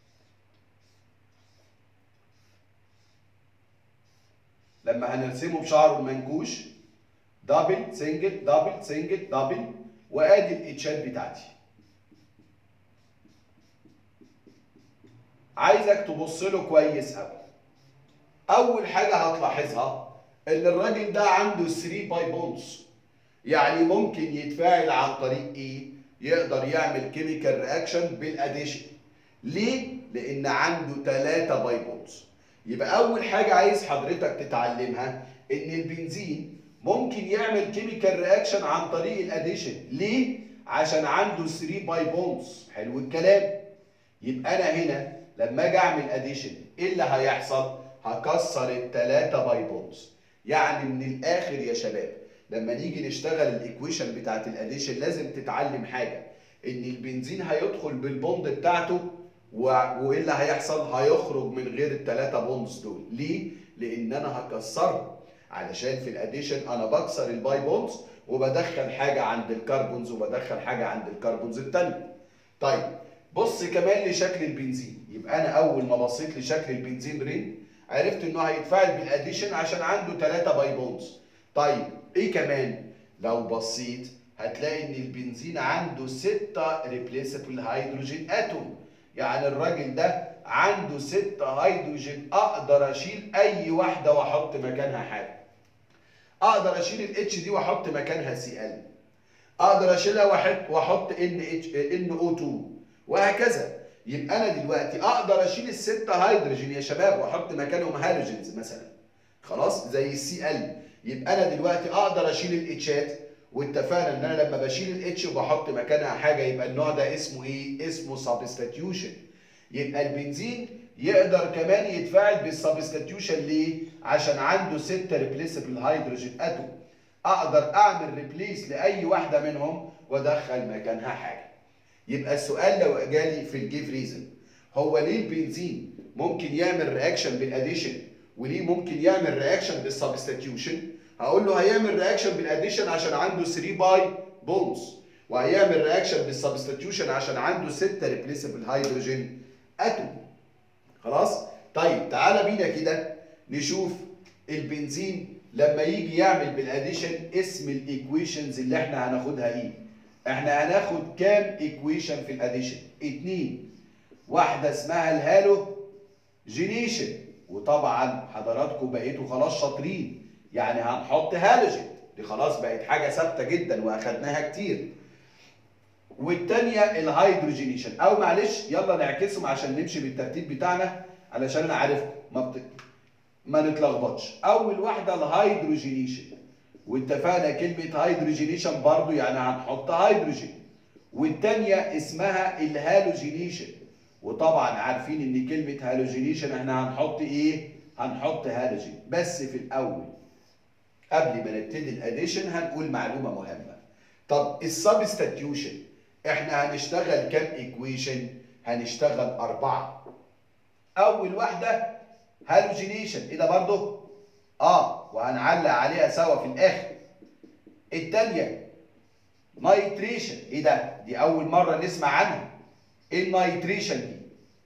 لما هنرسمه بشعره المنكوش دبل سنجل دبل سنجل دبل وادي الاتشات بتاعتي عايزك تبص له كويس قوي اول حاجه هتلاحظها ان الراجل ده عنده 3 باي بونز يعني ممكن يتفاعل عن طريق ايه يقدر يعمل كيميكال رياكشن بالاديشن ليه لان عنده 3 باي بونز يبقى اول حاجه عايز حضرتك تتعلمها ان البنزين ممكن يعمل كيميكال رياكشن عن طريق الاديشن ليه عشان عنده 3 باي بونز حلو الكلام يبقى انا هنا لما اجي اعمل اديشن ايه اللي هيحصل هكسر الثلاثه باي بونز يعني من الاخر يا شباب لما نيجي نشتغل الايكويشن بتاعت الاديشن لازم تتعلم حاجه ان البنزين هيدخل بالبوند بتاعته وايه اللي هيحصل هيخرج من غير الثلاثه بوندز دول ليه لان انا هكسرهم علشان في الاديشن انا بكسر الباي بوندز وبدخل حاجه عند الكربونز وبدخل حاجه عند الكربونز الثانيه طيب بص كمان لشكل البنزين يبقى انا اول ما بصيت لشكل البنزين رينج عرفت انه هيتفاعل بالاديشن عشان عنده 3 باي بوندز طيب ايه كمان لو بصيت هتلاقي ان البنزين عنده 6 ريبليسبل هيدروجين اتوم يعني الراجل ده عنده 6 هيدروجين اقدر اشيل اي واحده واحط مكانها حاجه اقدر اشيل الاتش دي واحط مكانها سي ال اقدر اشيلها واحط واحط ان اتش ان او 2 وهكذا يبقى انا دلوقتي اقدر اشيل الستة هيدروجين يا شباب واحط مكانهم هالوجينز مثلا خلاص زي السي ال يبقى انا دلوقتي اقدر اشيل الاتشات واتفقنا ان انا لما بشيل الاتش وبحط مكانها حاجه يبقى النوع ده اسمه ايه اسمه سبستيتيوشن يبقى البنزين يقدر كمان يتفاعل بالسبستيوشن ليه؟ عشان عنده ستة ريبليسبل هيدروجين اتوم اقدر اعمل ريبليس لاي واحده منهم وادخل مكانها حاجه يبقى السؤال لو جالي في الجيف ريزن هو ليه البنزين ممكن يعمل رياكشن بالاديشن وليه ممكن يعمل رياكشن بالسبستيوشن هقول له هيعمل رياكشن بالاديشن عشان عنده 3 باي بونز وهيعمل رياكشن بالسبستيوشن عشان عنده 6 ريبليسبل هيدروجين اتوم خلاص طيب تعالى بينا كده نشوف البنزين لما يجي يعمل بالاديشن اسم الايكويشنز اللي احنا هناخدها ايه احنا هناخد كام ايكويشن في الاديشن اتنين واحده اسمها الهالو جينيشن وطبعا حضراتكم بقيتوا خلاص شاطرين يعني هنحط هالوجين دي خلاص بقت حاجه ثابته جدا واخدناها كتير والتانية الهيدروجينيشن او معلش يلا نعكسهم عشان نمشي بالترتيب بتاعنا علشان انا عارفكم ما بت... ما نتلخبطش اول واحده الهيدروجينيشن واتفقنا كلمه هيدروجينيشن برضو يعني هنحط هيدروجين والتانية اسمها الهالوجينيشن وطبعا عارفين ان كلمه هالوجينيشن احنا هنحط ايه هنحط هالوجين بس في الاول قبل ما نبتدي الاديشن هنقول معلومه مهمه طب السبستيوشن احنا هنشتغل كام ايكويشن هنشتغل اربعه اول واحده هالوجينيشن ايه ده برضه اه وهنعلق عليها سوا في الاخر الثانيه نايتريشن ايه ده دي اول مره نسمع عنها ايه النايتريشن دي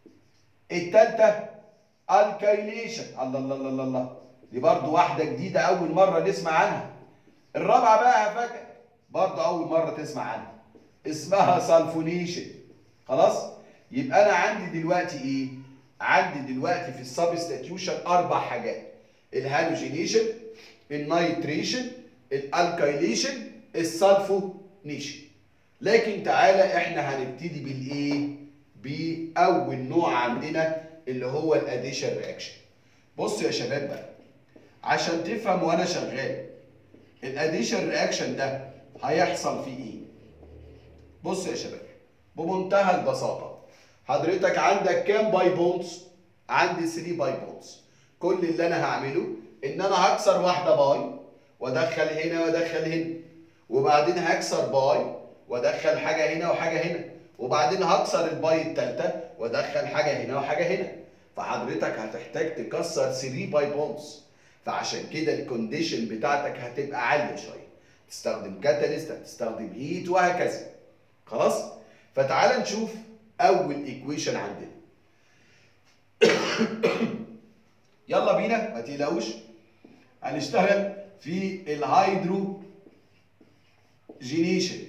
الثالثه الكايليشن الله الله الله الله دي برضه واحده جديده اول مره نسمع عنها الرابعه بقى فاكر برضه اول مره تسمع عنها اسمها سلفونيشن خلاص يبقى انا عندي دلوقتي ايه عندي دلوقتي في السبستيوشن اربع حاجات الهالوجينيشن النايتريشن الالكايليشن السلفونيشن لكن تعالى احنا هنبتدي بالايه باول نوع عندنا اللي هو الاديشن رياكشن بصوا يا شباب بقى عشان تفهم وانا شغال الاديشن رياكشن ده هيحصل فيه ايه بص يا شباب بمنتهى البساطه حضرتك عندك كام باي بونز عندي 3 باي بونز كل اللي انا هعمله ان انا هكسر واحده باي وادخل هنا وادخل هنا وبعدين هكسر باي وادخل حاجه هنا وحاجه هنا وبعدين هكسر الباي الثالثه وادخل حاجه هنا وحاجه هنا فحضرتك هتحتاج تكسر 3 باي بونز فعشان كده الكونديشن بتاعتك هتبقى عاليه شويه تستخدم كاتاليست هتستخدم هيت وهكذا خلاص فتعال نشوف اول ايكويشن عندنا يلا بينا ما تقلقوش هنشتغل في الهيدرو جينيشن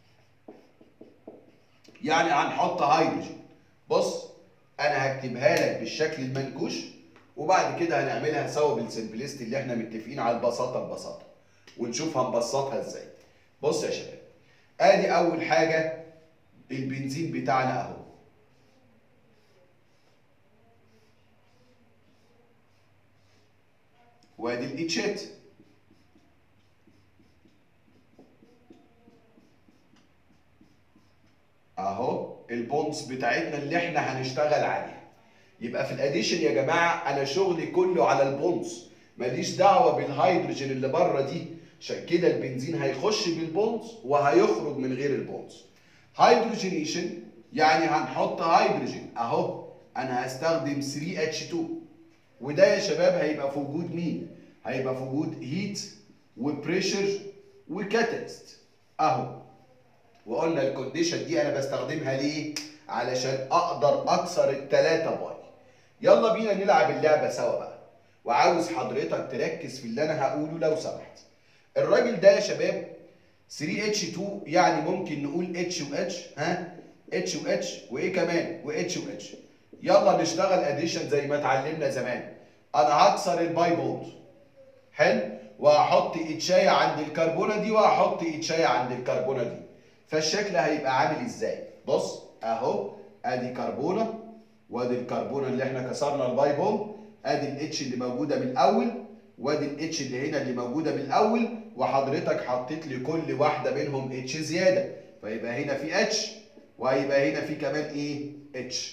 يعني هنحط هيدروجين بص انا هكتبها لك بالشكل المنكوش وبعد كده هنعملها سوا بالسمبلست اللي احنا متفقين على البساطه البساطه ونشوف هنبسطها ازاي بص يا شباب ادي اول حاجه البنزين بتاعنا اهو وادي الاتشات اهو البونز بتاعتنا اللي احنا هنشتغل عليها يبقى في الاديشن يا جماعه انا شغلي كله على البونز ماليش دعوه بالهيدروجين اللي بره دي عشان كده البنزين هيخش بالبونز وهيخرج من غير البونز هيدروجينيشن يعني هنحط هيدروجين اهو انا هستخدم 3H2 وده يا شباب هيبقى في وجود مين هيبقى في وجود هيت وبريشر وكاتاليست اهو وقلنا الكونديشن دي انا بستخدمها ليه علشان اقدر اكسر التلاتة باي يلا بينا نلعب اللعبه سوا بقى وعاوز حضرتك تركز في اللي انا هقوله لو سمحت الراجل ده يا شباب 3H2 يعني ممكن نقول H و H ها H و H وايه كمان و H و H يلا نشتغل اديشن زي ما اتعلمنا زمان انا هكسر الباي بوند حلو وهحط اتشايه عند الكربونه دي وهحط اتشايه عند الكربونه دي فالشكل هيبقى عامل ازاي بص اهو ادي كربونه وادي الكربونه اللي احنا كسرنا الباي بوند ادي الاتش اللي موجوده من الاول وادي الاتش اللي هنا اللي موجوده من الاول وحضرتك حطيت لي كل واحده منهم اتش زياده فيبقى هنا في اتش وهيبقى هنا في كمان ايه اتش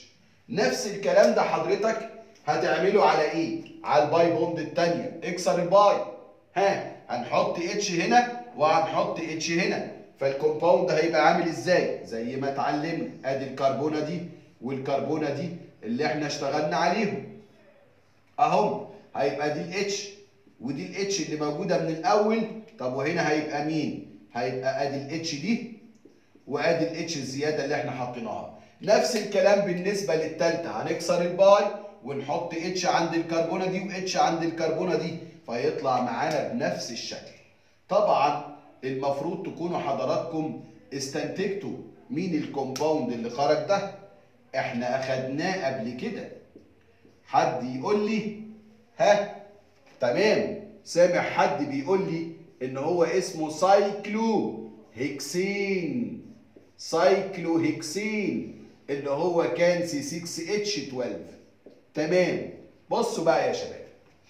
نفس الكلام ده حضرتك هتعمله على ايه على الباي بوند الثانيه اكسر الباي ها هنحط اتش هنا وهنحط اتش هنا فالكومباوند هيبقى عامل ازاي زي ما اتعلمنا ادي الكربونه دي والكربونه دي اللي احنا اشتغلنا عليهم اهم هيبقى دي الاتش ودي الاتش اللي موجوده من الاول طب وهنا هيبقى مين هيبقى ادي الاتش دي وادي الاتش الزياده اللي احنا حطيناها نفس الكلام بالنسبه للثالثه هنكسر الباي ونحط اتش عند الكربونه دي واتش عند الكربونه دي فيطلع معانا بنفس الشكل طبعا المفروض تكونوا حضراتكم استنتجتوا مين الكومباوند اللي خرج ده احنا اخدناه قبل كده حد يقول لي ها تمام سامع حد بيقول لي ان هو اسمه سايكلو هيكسين سايكلو هيكسين اللي هو كان سي 6 اتش 12 تمام بصوا بقى يا شباب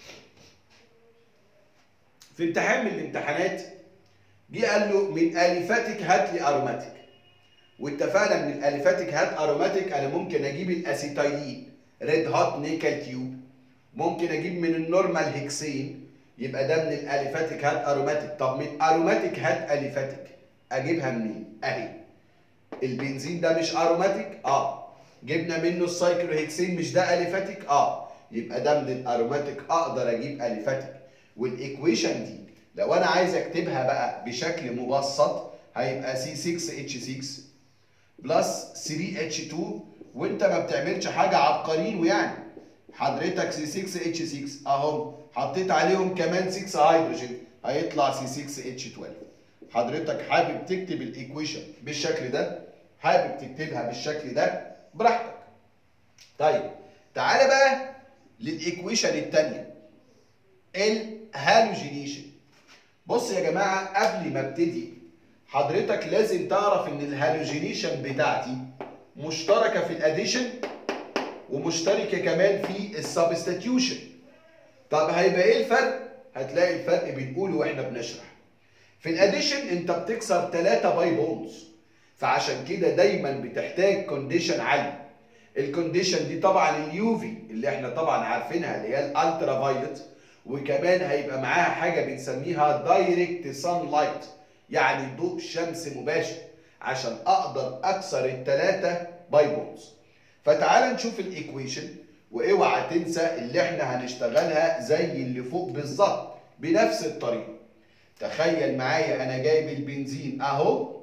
في امتحان من الامتحانات جه قال له من اليفاتك هات لي اروماتيك واتفقنا من الاليفاتيك هات اروماتيك انا ممكن اجيب الاسيتايلين ريد هوت نيكل تيوب ممكن اجيب من النورمال هيكسين يبقى ده من الاليفاتيك هات اروماتيك طب من اروماتيك هات اليفاتيك اجيبها منين اهي البنزين ده مش اروماتيك اه جبنا منه السايكلو هيكسين مش ده اليفاتيك اه يبقى ده من الاروماتيك اقدر اجيب اليفاتيك والايكويشن دي لو انا عايز اكتبها بقى بشكل مبسط هيبقى سي 6 اتش 6 بلس 3 اتش 2 وانت ما بتعملش حاجه عبقرين ويعني حضرتك سي 6 اتش 6 اهم حطيت عليهم كمان 6 هيدروجين هيطلع سي 6 اتش 12 حضرتك حابب تكتب الايكويشن بالشكل ده حابب تكتبها بالشكل ده براحتك طيب تعالى بقى للايكويشن الثانيه الهالوجينيشن بص يا جماعه قبل ما ابتدي حضرتك لازم تعرف ان الهالوجينيشن بتاعتي مشتركه في الاديشن ومشتركه كمان في السبستيتيوشن طب هيبقى ايه الفرق هتلاقي الفرق بنقوله واحنا بنشرح في الاديشن انت بتكسر 3 باي بونز فعشان كده دايما بتحتاج كونديشن عالي الكونديشن دي طبعا اليوفي اللي احنا طبعا عارفينها اللي هي الالترا فايلت وكمان هيبقى معاها حاجه بنسميها دايركت سان لايت يعني ضوء شمس مباشر عشان اقدر اكسر الثلاثه باي بونز فتعال نشوف الايكويشن واوعى تنسى اللي احنا هنشتغلها زي اللي فوق بالظبط بنفس الطريقه تخيل معايا انا جايب البنزين اهو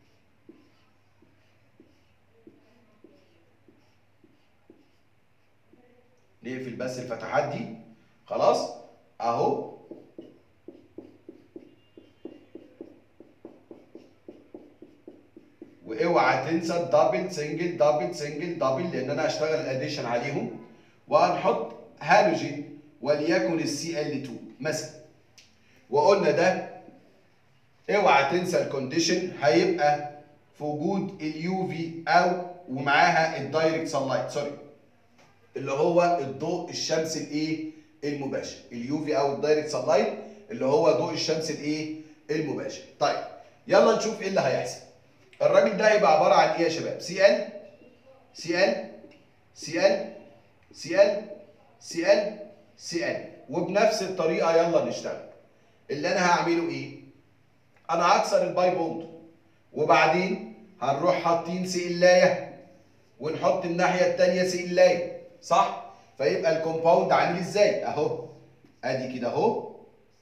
نقفل بس الفتحات دي خلاص اهو واوعى تنسى الدبل سنجل دبل سنجل دبل لان انا هشتغل الاديشن عليهم وهنحط هالوجين وليكن السي ال 2 مثلا وقلنا ده اوعى تنسى الكونديشن هيبقى في وجود اليو في او ومعاها الدايركت سان لايت سوري اللي هو الضوء الشمس الايه المباشر اليو في او الدايركت سان لايت اللي هو ضوء الشمس الايه المباشر طيب يلا نشوف ايه اللي هيحصل الراجل ده هيبقى عباره عن ايه يا شباب سي ال سي ال سي ال سي ال سي ال سي ال وبنفس الطريقه يلا نشتغل اللي انا هعمله ايه انا هكسر الباي بوند وبعدين هنروح حاطين سئلايه ونحط الناحيه الثانيه سئلايه صح فيبقى الكومباوند عامل ازاي اهو ادي كده اهو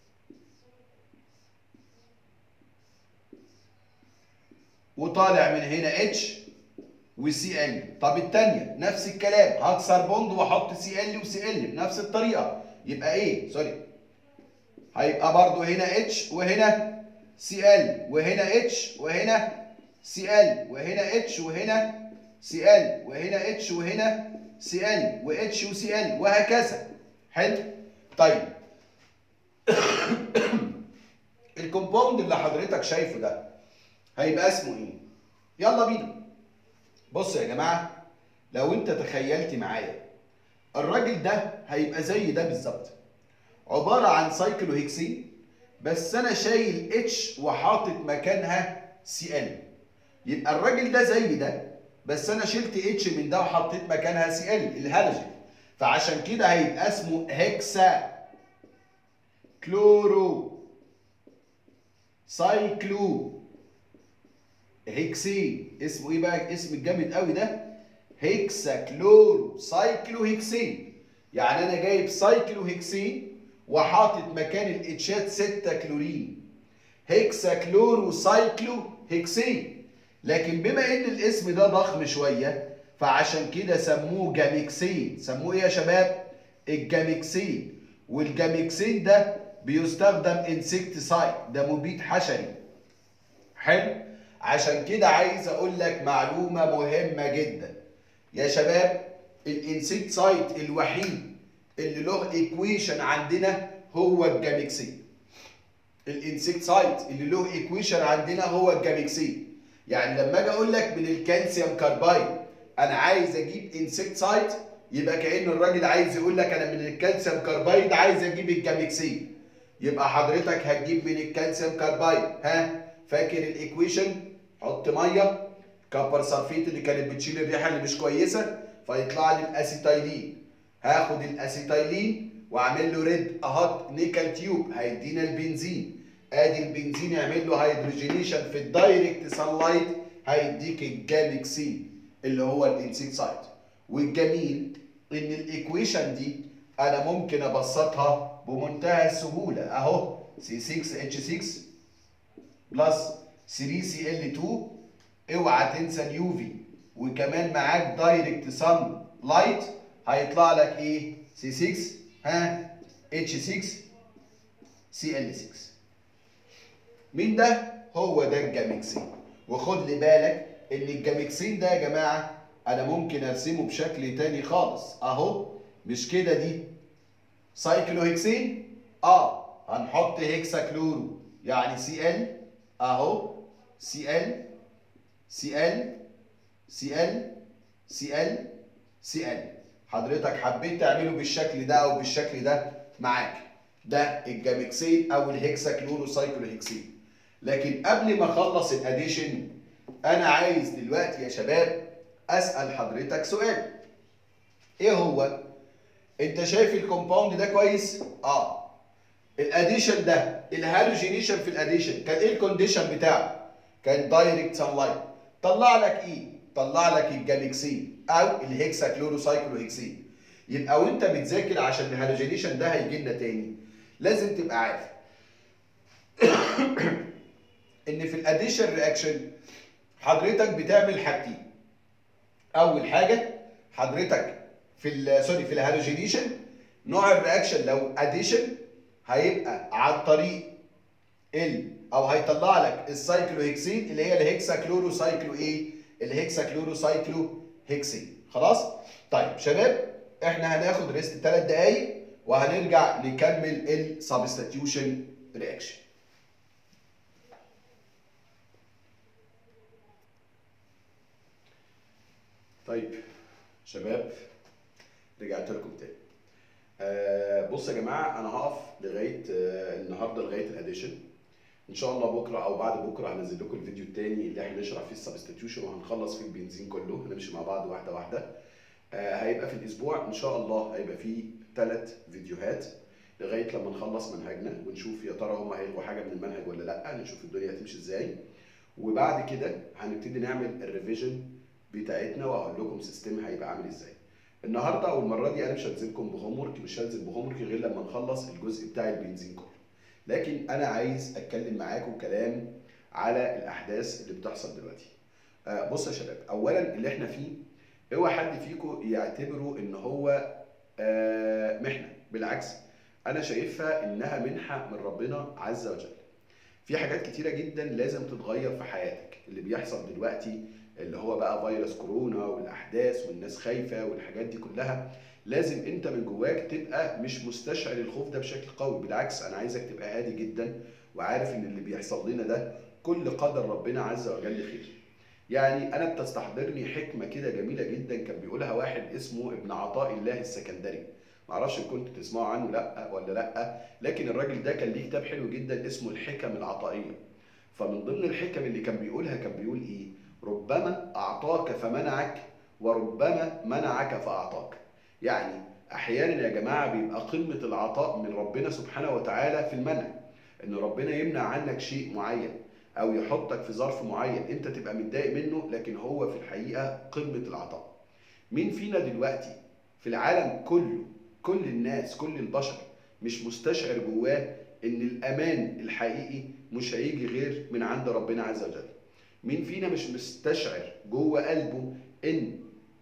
وطالع من هنا اتش وسي ال طب الثانيه نفس الكلام هكسر بوند واحط سي ال وسي ال بنفس الطريقه يبقى ايه سوري هيبقى برضو هنا اتش وهنا سي ال وهنا اتش وهنا سي ال وهنا اتش وهنا سي ال وهنا اتش وهنا سي ال واتش وسي ال وهكذا حلو طيب الكومباوند اللي حضرتك شايفه ده هيبقى اسمه ايه يلا بينا بصوا يا جماعه لو انت تخيلت معايا الراجل ده هيبقى زي ده بالظبط عباره عن سايكلوهيكسين بس انا شايل اتش وحاطط مكانها سي ال يبقى الراجل ده زي ده بس انا شلت اتش من ده وحطيت مكانها سي ال الهالوجين فعشان كده هيبقى اسمه هيكسا كلورو سايكلو هيكسين اسمه ايه بقى اسم الجامد قوي ده هيكسا كلورو سايكلو هيكسين يعني انا جايب سايكلو هيكسين وحاطط مكان الاتشات 6 كلورين هيكسا كلورو سايكلو هيكسين لكن بما ان الاسم ده ضخم شويه فعشان كده سموه جاميكسين سموه ايه يا شباب الجاميكسين والجاميكسين ده بيستخدم انسكتسايد ده مبيد حشري حلو عشان كده عايز اقول لك معلومه مهمه جدا يا شباب الانسكتسايد الوحيد اللي له ايكويشن عندنا هو الجاميكسين الانسكتسايد اللي له ايكويشن عندنا هو الجاميكسين يعني لما اجي اقول لك من الكالسيوم كاربايد انا عايز اجيب انسكتسايد يبقى كأن الراجل عايز يقول لك انا من الكالسيوم كاربايد عايز اجيب الجاميكسين يبقى حضرتك هتجيب من الكالسيوم كاربايد ها فاكر الايكويشن حط ميه كبر سلفيت اللي كانت بتشيل الريحه اللي مش كويسه فيطلع لي الاسيتايلين هاخد الاسيتايلين واعمل له ريد اهات نيكل تيوب هيدينا البنزين ادي البنزين يعمل له هيدروجينيشن في الدايركت سانلايت هيديك الجاميكسين اللي هو الانسكتسايد والجميل ان الايكويشن دي انا ممكن ابسطها بمنتهى السهوله اهو C6H6 بلس 3Cl2 اوعى تنسى اليو في وكمان معاك دايركت سان لايت هيطلع لك ايه C6 ها H6 Cl6 مين ده هو ده الجاميكسين وخد لي بالك ان الجاميكسين ده يا جماعه انا ممكن ارسمه بشكل تاني خالص اهو مش كده دي سايكلوهكسين اه هنحط هيكسا كلورو يعني سي ال اهو سي ال سي ال سي ال سي ال سي ال حضرتك حبيت تعمله بالشكل ده او بالشكل ده معاك ده الجاميكسين او الهيكسا كلورو سايكلوهكسين لكن قبل ما اخلص الاديشن انا عايز دلوقتي يا شباب اسال حضرتك سؤال ايه هو انت شايف الكومباوند ده كويس اه الاديشن ده الهالوجينيشن في الاديشن كان ايه الكونديشن بتاعه كان دايركت سان لايت طلع لك ايه طلع لك الجاميكسين او الهيكسا كلوروسايكلوهكسين يبقى وانت بتذاكر عشان الهالوجينيشن ده هيجي لنا تاني لازم تبقى عارف ان في الاديشن رياكشن حضرتك بتعمل حاجتين اول حاجه حضرتك في ال سوري في الهالوجينيشن نوع الرياكشن لو اديشن هيبقى عن طريق ال او هيطلع لك السايكلوهكسين اللي هي الهكسا كلورو سايكلو ايه الهكسا كلورو سايكلو هكسين خلاص طيب شباب احنا هناخد ريست 3 دقايق وهنرجع نكمل السبستيوشن رياكشن طيب شباب رجعت لكم تاني آه بص يا جماعه انا هقف لغايه آه النهارده لغايه الاديشن ان شاء الله بكره او بعد بكره هنزل لكم الفيديو التاني اللي احنا نشرح فيه السبستيوشن وهنخلص فيه البنزين كله هنمشي مع بعض واحده واحده آه هيبقى في الاسبوع ان شاء الله هيبقى فيه ثلاث فيديوهات لغايه لما نخلص منهجنا ونشوف يا ترى هم هيلغوا حاجه من المنهج ولا لا نشوف الدنيا هتمشي ازاي وبعد كده هنبتدي نعمل الريفيجن بتاعتنا وهقول لكم سيستم هيبقى عامل ازاي النهارده او المره دي انا مش هنزلكم بهوم مش هنزل بهوم غير لما نخلص الجزء بتاع البنزين كله لكن انا عايز اتكلم معاكم كلام على الاحداث اللي بتحصل دلوقتي آه بص يا شباب اولا اللي احنا فيه اوعى حد فيكم يعتبره ان هو آه محنه بالعكس انا شايفها انها منحه من ربنا عز وجل في حاجات كتيره جدا لازم تتغير في حياتك اللي بيحصل دلوقتي اللي هو بقى فيروس كورونا والاحداث والناس خايفه والحاجات دي كلها لازم انت من جواك تبقى مش مستشعر الخوف ده بشكل قوي بالعكس انا عايزك تبقى هادي جدا وعارف ان اللي بيحصل لنا ده كل قدر ربنا عز وجل خير يعني انا بتستحضرني حكمه كده جميله جدا كان بيقولها واحد اسمه ابن عطاء الله السكندري معرفش ان كنت تسمعوا عنه لا ولا لا لكن الراجل ده كان ليه كتاب حلو جدا اسمه الحكم العطائيه فمن ضمن الحكم اللي كان بيقولها كان بيقول ايه ربما اعطاك فمنعك وربما منعك فاعطاك يعني احيانا يا جماعه بيبقى قمه العطاء من ربنا سبحانه وتعالى في المنع ان ربنا يمنع عنك شيء معين او يحطك في ظرف معين انت تبقى متضايق منه لكن هو في الحقيقه قمه العطاء مين فينا دلوقتي في العالم كله كل الناس كل البشر مش مستشعر جواه ان الامان الحقيقي مش هيجي غير من عند ربنا عز وجل مين فينا مش مستشعر جوه قلبه ان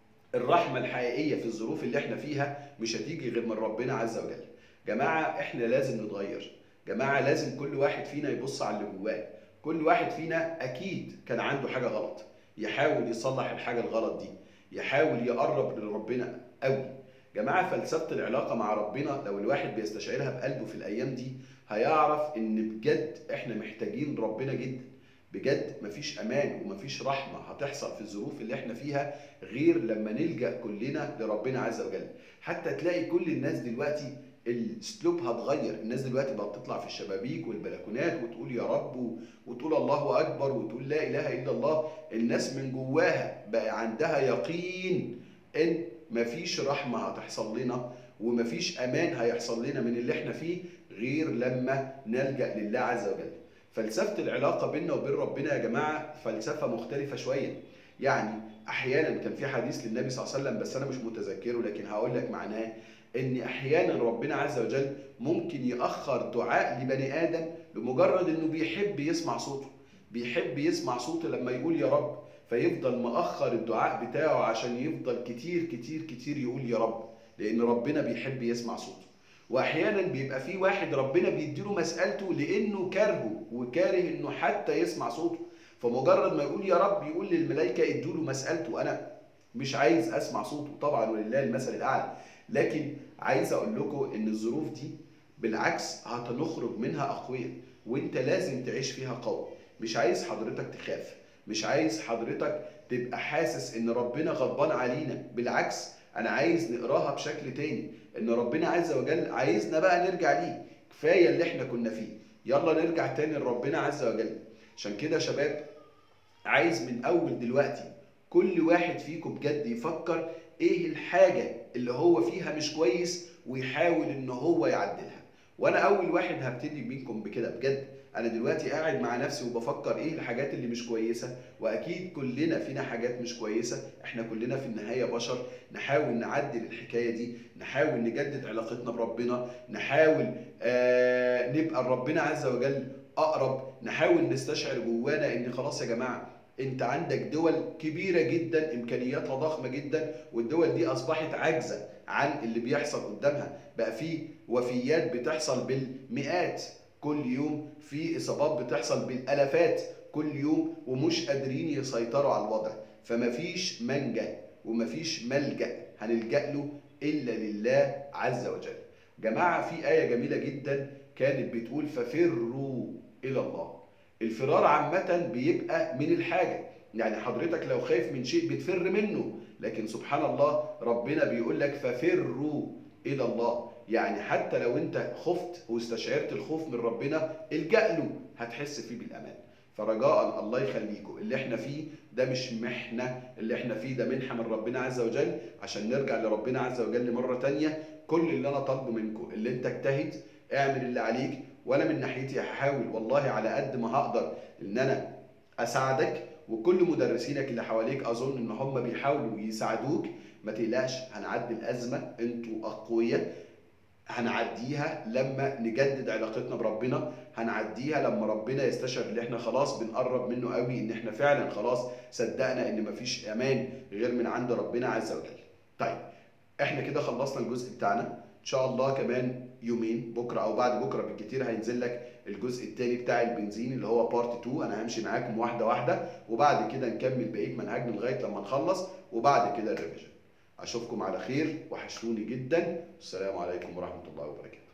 الرحمة الحقيقية في الظروف اللي احنا فيها مش هتيجي غير من ربنا عز وجل جماعة احنا لازم نتغير جماعة لازم كل واحد فينا يبص على اللي جواه كل واحد فينا اكيد كان عنده حاجة غلط يحاول يصلح الحاجة الغلط دي يحاول يقرب لربنا قوي جماعة فلسفة العلاقة مع ربنا لو الواحد بيستشعرها بقلبه في الأيام دي هيعرف إن بجد إحنا محتاجين ربنا جدا بجد مفيش أمان ومفيش رحمة هتحصل في الظروف اللي إحنا فيها غير لما نلجأ كلنا لربنا عز وجل حتى تلاقي كل الناس دلوقتي الاسلوب هتغير الناس دلوقتي بقت تطلع في الشبابيك والبلكونات وتقول يا رب وتقول الله اكبر وتقول لا اله الا الله الناس من جواها بقى عندها يقين ان مفيش رحمه هتحصل لنا ومفيش امان هيحصل لنا من اللي احنا فيه غير لما نلجا لله عز وجل فلسفه العلاقه بيننا وبين ربنا يا جماعه فلسفه مختلفه شويه يعني احيانا كان في حديث للنبي صلى الله عليه وسلم بس انا مش متذكره لكن هقول لك معناه ان احيانا ربنا عز وجل ممكن ياخر دعاء لبني ادم لمجرد انه بيحب يسمع صوته بيحب يسمع صوته لما يقول يا رب فيفضل مأخر الدعاء بتاعه عشان يفضل كتير كتير كتير يقول يا رب لان ربنا بيحب يسمع صوته واحيانا بيبقى في واحد ربنا بيديله مسألته لانه كارهه وكاره انه حتى يسمع صوته فمجرد ما يقول يا رب يقول للملائكه ادوا له مسألته انا مش عايز اسمع صوته طبعا ولله المثل الاعلى لكن عايز اقول لكم ان الظروف دي بالعكس هتنخرج منها اقوياء وانت لازم تعيش فيها قوي مش عايز حضرتك تخاف مش عايز حضرتك تبقى حاسس ان ربنا غضبان علينا بالعكس انا عايز نقراها بشكل تاني ان ربنا عز وجل عايزنا بقى نرجع ليه كفايه اللي احنا كنا فيه يلا نرجع تاني لربنا عز وجل عشان كده يا شباب عايز من اول دلوقتي كل واحد فيكم بجد يفكر ايه الحاجة اللي هو فيها مش كويس ويحاول ان هو يعدلها وانا اول واحد هبتدي بيكم بكده بجد انا دلوقتي قاعد مع نفسي وبفكر ايه الحاجات اللي مش كويسة واكيد كلنا فينا حاجات مش كويسة احنا كلنا في النهاية بشر نحاول نعدل الحكاية دي نحاول نجدد علاقتنا بربنا نحاول آه نبقى لربنا عز وجل اقرب نحاول نستشعر جوانا ان خلاص يا جماعه انت عندك دول كبيرة جدا امكانياتها ضخمة جدا والدول دي اصبحت عاجزة عن اللي بيحصل قدامها بقى في وفيات بتحصل بالمئات كل يوم في اصابات بتحصل بالالافات كل يوم ومش قادرين يسيطروا على الوضع فمفيش منجا ومفيش ملجأ هنلجأ له الا لله عز وجل جماعة في آية جميلة جدا كانت بتقول ففروا إلى الله الفرار عامة بيبقى من الحاجة يعني حضرتك لو خايف من شيء بتفر منه لكن سبحان الله ربنا بيقول لك ففروا إلى الله يعني حتى لو انت خفت واستشعرت الخوف من ربنا الجأ له هتحس فيه بالأمان فرجاء الله يخليكم اللي احنا فيه ده مش محنة اللي احنا فيه ده منحة من ربنا عز وجل عشان نرجع لربنا عز وجل مرة تانية كل اللي انا طالبه منكم اللي انت اجتهد اعمل اللي عليك وانا من ناحيتي هحاول والله على قد ما هقدر ان انا اساعدك وكل مدرسينك اللي حواليك اظن ان هم بيحاولوا يساعدوك ما تقلقش هنعدي الازمه انتوا اقوياء هنعديها لما نجدد علاقتنا بربنا هنعديها لما ربنا يستشعر ان احنا خلاص بنقرب منه قوي ان احنا فعلا خلاص صدقنا ان مفيش امان غير من عند ربنا عز وجل طيب احنا كده خلصنا الجزء بتاعنا ان شاء الله كمان يومين بكره او بعد بكره بالكتير هينزل لك الجزء الثاني بتاع البنزين اللي هو بارت 2 انا همشي معاكم واحده واحده وبعد كده نكمل بقيه منهجنا لغايه لما نخلص وبعد كده الريفيجن اشوفكم على خير وحشتوني جدا السلام عليكم ورحمه الله وبركاته